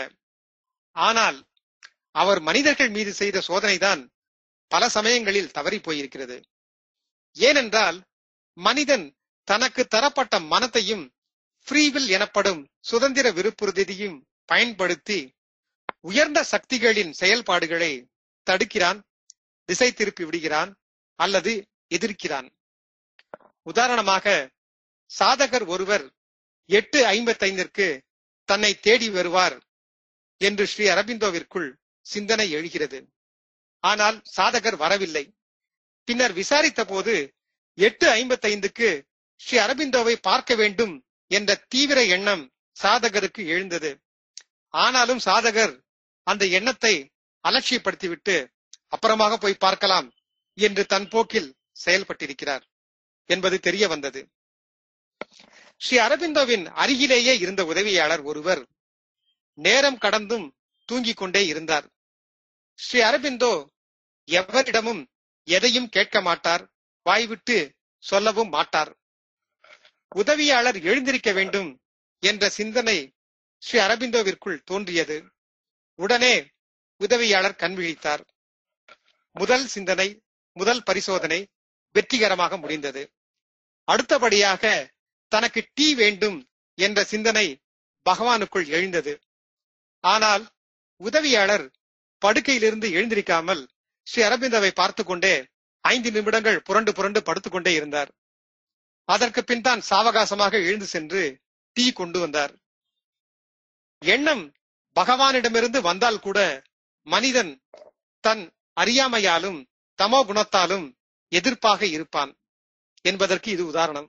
ஆனால் அவர் மனிதர்கள் மீது செய்த சோதனைதான் பல சமயங்களில் தவறி போயிருக்கிறது ஏனென்றால் மனிதன் தனக்கு தரப்பட்ட மனத்தையும் ஃப்ரீவில் எனப்படும் சுதந்திர விருப்புறுதியையும் பயன்படுத்தி உயர்ந்த சக்திகளின் செயல்பாடுகளை தடுக்கிறான் திசை திருப்பி விடுகிறான் அல்லது எதிர்க்கிறான் உதாரணமாக சாதகர் ஒருவர் எட்டு ஐம்பத்தைந்திற்கு தன்னை தேடி வருவார் என்று ஸ்ரீ அரபிந்தோவிற்குள் சிந்தனை எழுகிறது ஆனால் சாதகர் வரவில்லை பின்னர் விசாரித்த போது எட்டு ஐம்பத்தைந்துக்கு ஸ்ரீ அரபிந்தோவை பார்க்க வேண்டும் என்ற தீவிர எண்ணம் சாதகருக்கு எழுந்தது ஆனாலும் சாதகர் அந்த எண்ணத்தை அலட்சியப்படுத்திவிட்டு அப்புறமாக போய் பார்க்கலாம் என்று தன் போக்கில் செயல்பட்டிருக்கிறார் என்பது தெரிய வந்தது ஸ்ரீ அரபிந்தோவின் அருகிலேயே இருந்த உதவியாளர் ஒருவர் நேரம் கடந்தும் தூங்கிக் கொண்டே இருந்தார் ஸ்ரீ அரபிந்தோ எவரிடமும் எதையும் கேட்க மாட்டார் வாய்விட்டு சொல்லவும் மாட்டார் உதவியாளர் எழுந்திருக்க வேண்டும் என்ற சிந்தனை ஸ்ரீ அரபிந்தோவிற்குள் தோன்றியது உடனே உதவியாளர் கண் விழித்தார் முதல் சிந்தனை முதல் பரிசோதனை வெற்றிகரமாக முடிந்தது அடுத்தபடியாக தனக்கு டீ வேண்டும் என்ற சிந்தனை பகவானுக்குள் எழுந்தது ஆனால் உதவியாளர் படுக்கையிலிருந்து எழுந்திருக்காமல் ஸ்ரீ அரபிந்தாவை பார்த்து கொண்டே ஐந்து நிமிடங்கள் புரண்டு புரண்டு படுத்துக் கொண்டே இருந்தார் அதற்கு பின் தான் சாவகாசமாக எழுந்து சென்று டீ கொண்டு வந்தார் எண்ணம் பகவானிடமிருந்து வந்தால் கூட மனிதன் தன் அறியாமையாலும் தமோ குணத்தாலும் எதிர்ப்பாக இருப்பான் என்பதற்கு இது உதாரணம்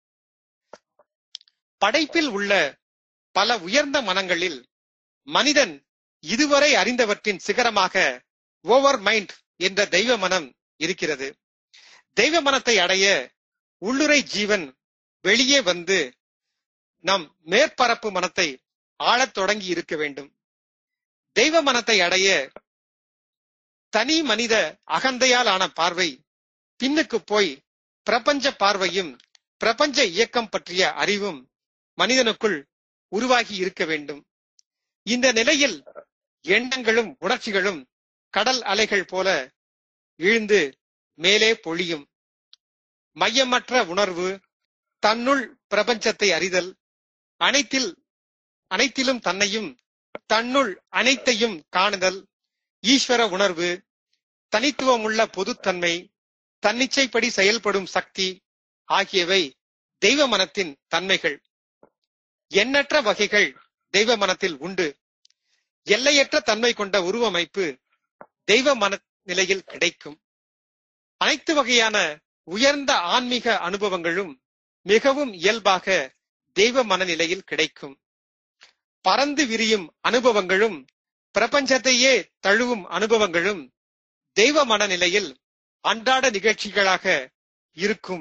படைப்பில் உள்ள பல உயர்ந்த மனங்களில் மனிதன் இதுவரை அறிந்தவற்றின் சிகரமாக ஓவர் மைண்ட் என்ற தெய்வ மனம் இருக்கிறது தெய்வ மனத்தை அடைய உள்ளுரை ஜீவன் வெளியே வந்து நம் மேற்பரப்பு மனத்தை ஆழத் தொடங்கி இருக்க வேண்டும் தெய்வ மனத்தை அடைய தனி மனித அகந்தையால் ஆன பார்வை பின்னுக்கு போய் பிரபஞ்ச பார்வையும் பிரபஞ்ச இயக்கம் பற்றிய அறிவும் மனிதனுக்குள் உருவாகி இருக்க வேண்டும் இந்த நிலையில் எண்ணங்களும் உணர்ச்சிகளும் கடல் அலைகள் போல இழுந்து மேலே பொழியும் மையமற்ற உணர்வு தன்னுள் பிரபஞ்சத்தை அறிதல் அனைத்தில் அனைத்திலும் தன்னையும் தன்னுள் அனைத்தையும் காணுதல் ஈஸ்வர உணர்வு தனித்துவமுள்ள பொதுத்தன்மை தன்னிச்சைப்படி செயல்படும் சக்தி ஆகியவை தெய்வ மனத்தின் தன்மைகள் எண்ணற்ற வகைகள் தெய்வ மனத்தில் உண்டு எல்லையற்ற தன்மை கொண்ட உருவமைப்பு தெய்வ மன நிலையில் கிடைக்கும் அனைத்து வகையான உயர்ந்த ஆன்மீக அனுபவங்களும் மிகவும் இயல்பாக தெய்வ மனநிலையில் கிடைக்கும் பறந்து விரியும் அனுபவங்களும் பிரபஞ்சத்தையே தழுவும் அனுபவங்களும் தெய்வ மனநிலையில் அன்றாட நிகழ்ச்சிகளாக இருக்கும்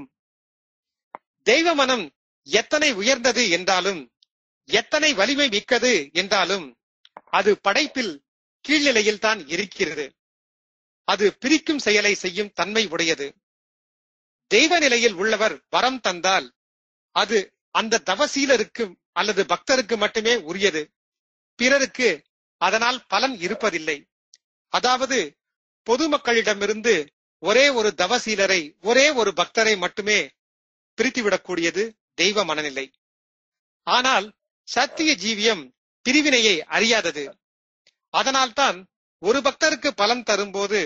தெய்வ மனம் எத்தனை உயர்ந்தது என்றாலும் எத்தனை வலிமை மிக்கது என்றாலும் அது படைப்பில் கீழ்நிலையில் தான் இருக்கிறது அது பிரிக்கும் செயலை செய்யும் தன்மை உடையது தெய்வ நிலையில் உள்ளவர் வரம் தந்தால் அது அந்த தவசீலருக்கு அல்லது பக்தருக்கு மட்டுமே உரியது பிறருக்கு அதனால் பலன் இருப்பதில்லை அதாவது பொதுமக்களிடமிருந்து ஒரே ஒரு தவசீலரை ஒரே ஒரு பக்தரை மட்டுமே பிரித்துவிடக்கூடியது தெய்வ மனநிலை ஆனால் சத்திய ஜீவியம் பிரிவினையை அறியாதது அதனால்தான் ஒரு பக்தருக்கு பலன் தரும்போது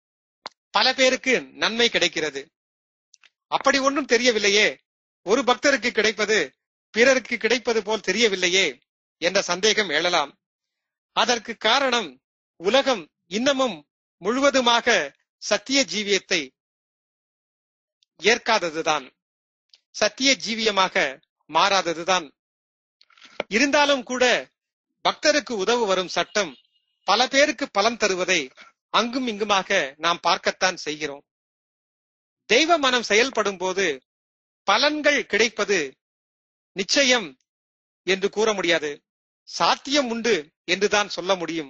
பல பேருக்கு நன்மை கிடைக்கிறது அப்படி ஒன்றும் தெரியவில்லையே ஒரு பக்தருக்கு கிடைப்பது பிறருக்கு கிடைப்பது போல் தெரியவில்லையே என்ற சந்தேகம் எழலாம் அதற்கு காரணம் உலகம் இன்னமும் முழுவதுமாக சத்திய ஜீவியத்தை ஏற்காததுதான் சத்திய ஜீவியமாக மாறாததுதான் இருந்தாலும் கூட பக்தருக்கு உதவு வரும் சட்டம் பல பேருக்கு பலன் தருவதை அங்கும் இங்குமாக நாம் பார்க்கத்தான் செய்கிறோம் தெய்வ மனம் செயல்படும் போது பலன்கள் கிடைப்பது நிச்சயம் என்று கூற முடியாது சாத்தியம் உண்டு என்றுதான் சொல்ல முடியும்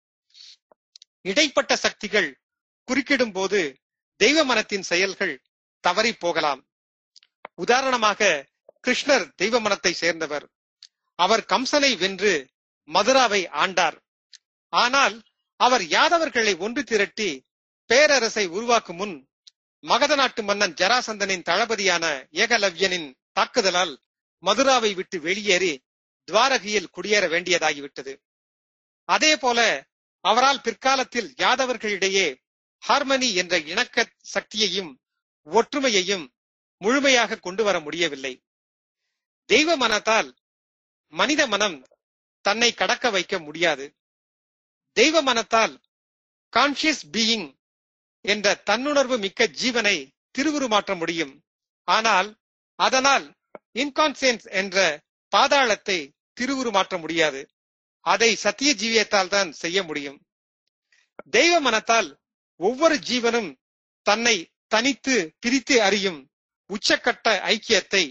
இடைப்பட்ட சக்திகள் குறுக்கிடும் போது தெய்வ மனத்தின் செயல்கள் தவறி போகலாம் உதாரணமாக கிருஷ்ணர் தெய்வ மனத்தை சேர்ந்தவர் அவர் கம்சனை வென்று மதுராவை ஆண்டார் ஆனால் அவர் யாதவர்களை ஒன்று திரட்டி பேரரசை உருவாக்கும் முன் மகத நாட்டு மன்னன் ஜராசந்தனின் தளபதியான ஏகலவ்யனின் தாக்குதலால் மதுராவை விட்டு வெளியேறி துவாரகையில் குடியேற வேண்டியதாகிவிட்டது அதே போல அவரால் பிற்காலத்தில் யாதவர்களிடையே ஹார்மனி என்ற இணக்க சக்தியையும் ஒற்றுமையையும் முழுமையாக கொண்டு வர முடியவில்லை தெய்வ மனத்தால் மனித மனம் தன்னை கடக்க வைக்க முடியாது தெய்வ மனத்தால் கான்சியஸ் பீயிங் என்ற தன்னுணர்வு மிக்க ஜீவனை திருவுருமாற்ற முடியும் ஆனால் அதனால் இன்கான்சியன்ஸ் என்ற பாதாளத்தை திருவுருமாற்ற முடியாது அதை சத்திய ஜீவியத்தால் தான் செய்ய முடியும் தெய்வ மனத்தால் ஒவ்வொரு ஜீவனும் தன்னை தனித்து பிரித்து அறியும் உச்சக்கட்ட ஐக்கியத்தை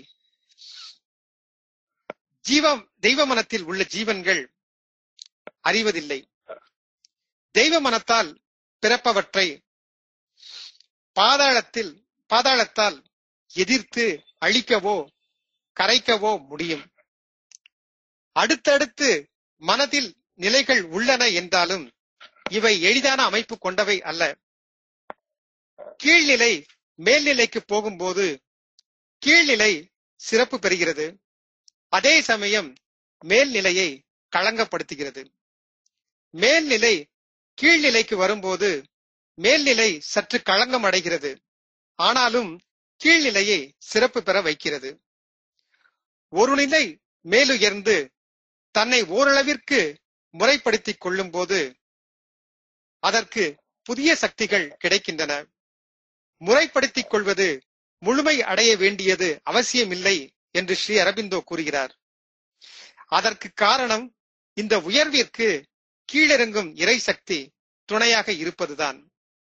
ஜீவம் தெய்வ மனத்தில் உள்ள ஜீவன்கள் அறிவதில்லை தெய்வ மனத்தால் பிறப்பவற்றை பாதாளத்தில் பாதாளத்தால் எதிர்த்து அழிக்கவோ கரைக்கவோ முடியும் அடுத்தடுத்து மனதில் நிலைகள் உள்ளன என்றாலும் இவை எளிதான அமைப்பு கொண்டவை அல்ல கீழ்நிலை மேல்நிலைக்கு போகும்போது கீழ்நிலை சிறப்பு பெறுகிறது அதே சமயம் மேல்நிலையை களங்கப்படுத்துகிறது மேல்நிலை கீழ்நிலைக்கு வரும்போது மேல்நிலை சற்று களங்கம் அடைகிறது ஆனாலும் கீழ்நிலையை சிறப்பு பெற வைக்கிறது ஒரு நிலை மேலுயர்ந்து தன்னை ஓரளவிற்கு முறைப்படுத்திக் கொள்ளும் போது அதற்கு புதிய சக்திகள் கிடைக்கின்றன முறைப்படுத்திக் கொள்வது முழுமை அடைய வேண்டியது அவசியமில்லை என்று ஸ்ரீ அரபிந்தோ கூறுகிறார் அதற்கு காரணம் இந்த உயர்விற்கு கீழிறங்கும் இறை சக்தி துணையாக இருப்பதுதான்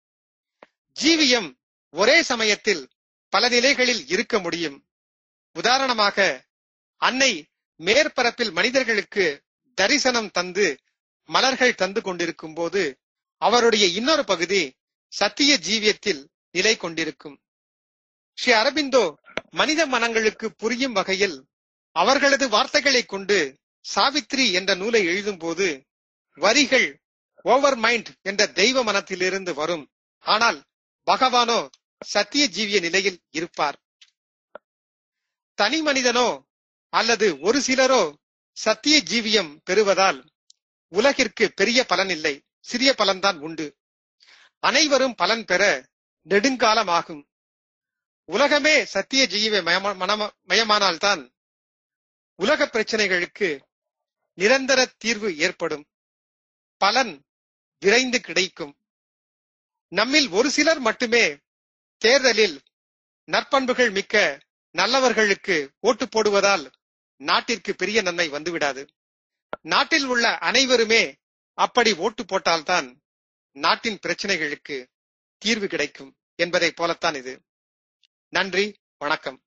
ஜீவியம் ஒரே சமயத்தில் பல நிலைகளில் இருக்க முடியும் உதாரணமாக அன்னை மேற்பரப்பில் மனிதர்களுக்கு தரிசனம் தந்து மலர்கள் தந்து கொண்டிருக்கும் போது அவருடைய இன்னொரு பகுதி சத்திய ஜீவியத்தில் நிலை கொண்டிருக்கும் ஸ்ரீ அரபிந்தோ மனித மனங்களுக்கு புரியும் வகையில் அவர்களது வார்த்தைகளை கொண்டு சாவித்ரி என்ற நூலை எழுதும் போது வரிகள் ஓவர் மைண்ட் என்ற தெய்வ மனத்திலிருந்து வரும் ஆனால் பகவானோ சத்திய ஜீவிய நிலையில் இருப்பார் தனி மனிதனோ அல்லது ஒரு சிலரோ சத்திய ஜீவியம் பெறுவதால் உலகிற்கு பெரிய பலன் இல்லை சிறிய பலன்தான் உண்டு அனைவரும் பலன் பெற நெடுங்காலமாகும் உலகமே சத்திய ஜீவ மயமானால்தான் உலக பிரச்சனைகளுக்கு நிரந்தர தீர்வு ஏற்படும் பலன் விரைந்து கிடைக்கும் நம்மில் ஒரு சிலர் மட்டுமே தேர்தலில் நற்பண்புகள் மிக்க நல்லவர்களுக்கு ஓட்டு போடுவதால் நாட்டிற்கு பெரிய நன்மை வந்துவிடாது நாட்டில் உள்ள அனைவருமே அப்படி ஓட்டு போட்டால்தான் நாட்டின் பிரச்சனைகளுக்கு தீர்வு கிடைக்கும் என்பதை போலத்தான் இது நன்றி வணக்கம்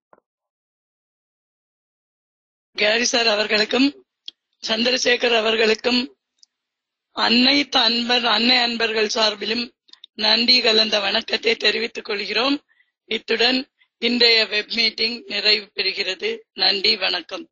கேரி சார் அவர்களுக்கும் சந்திரசேகர் அவர்களுக்கும் அனைத்து அன்பர் அன்னை அன்பர்கள் சார்பிலும் நன்றி கலந்த வணக்கத்தை தெரிவித்துக் கொள்கிறோம் இத்துடன் இன்றைய வெப் மீட்டிங் நிறைவு பெறுகிறது நன்றி வணக்கம்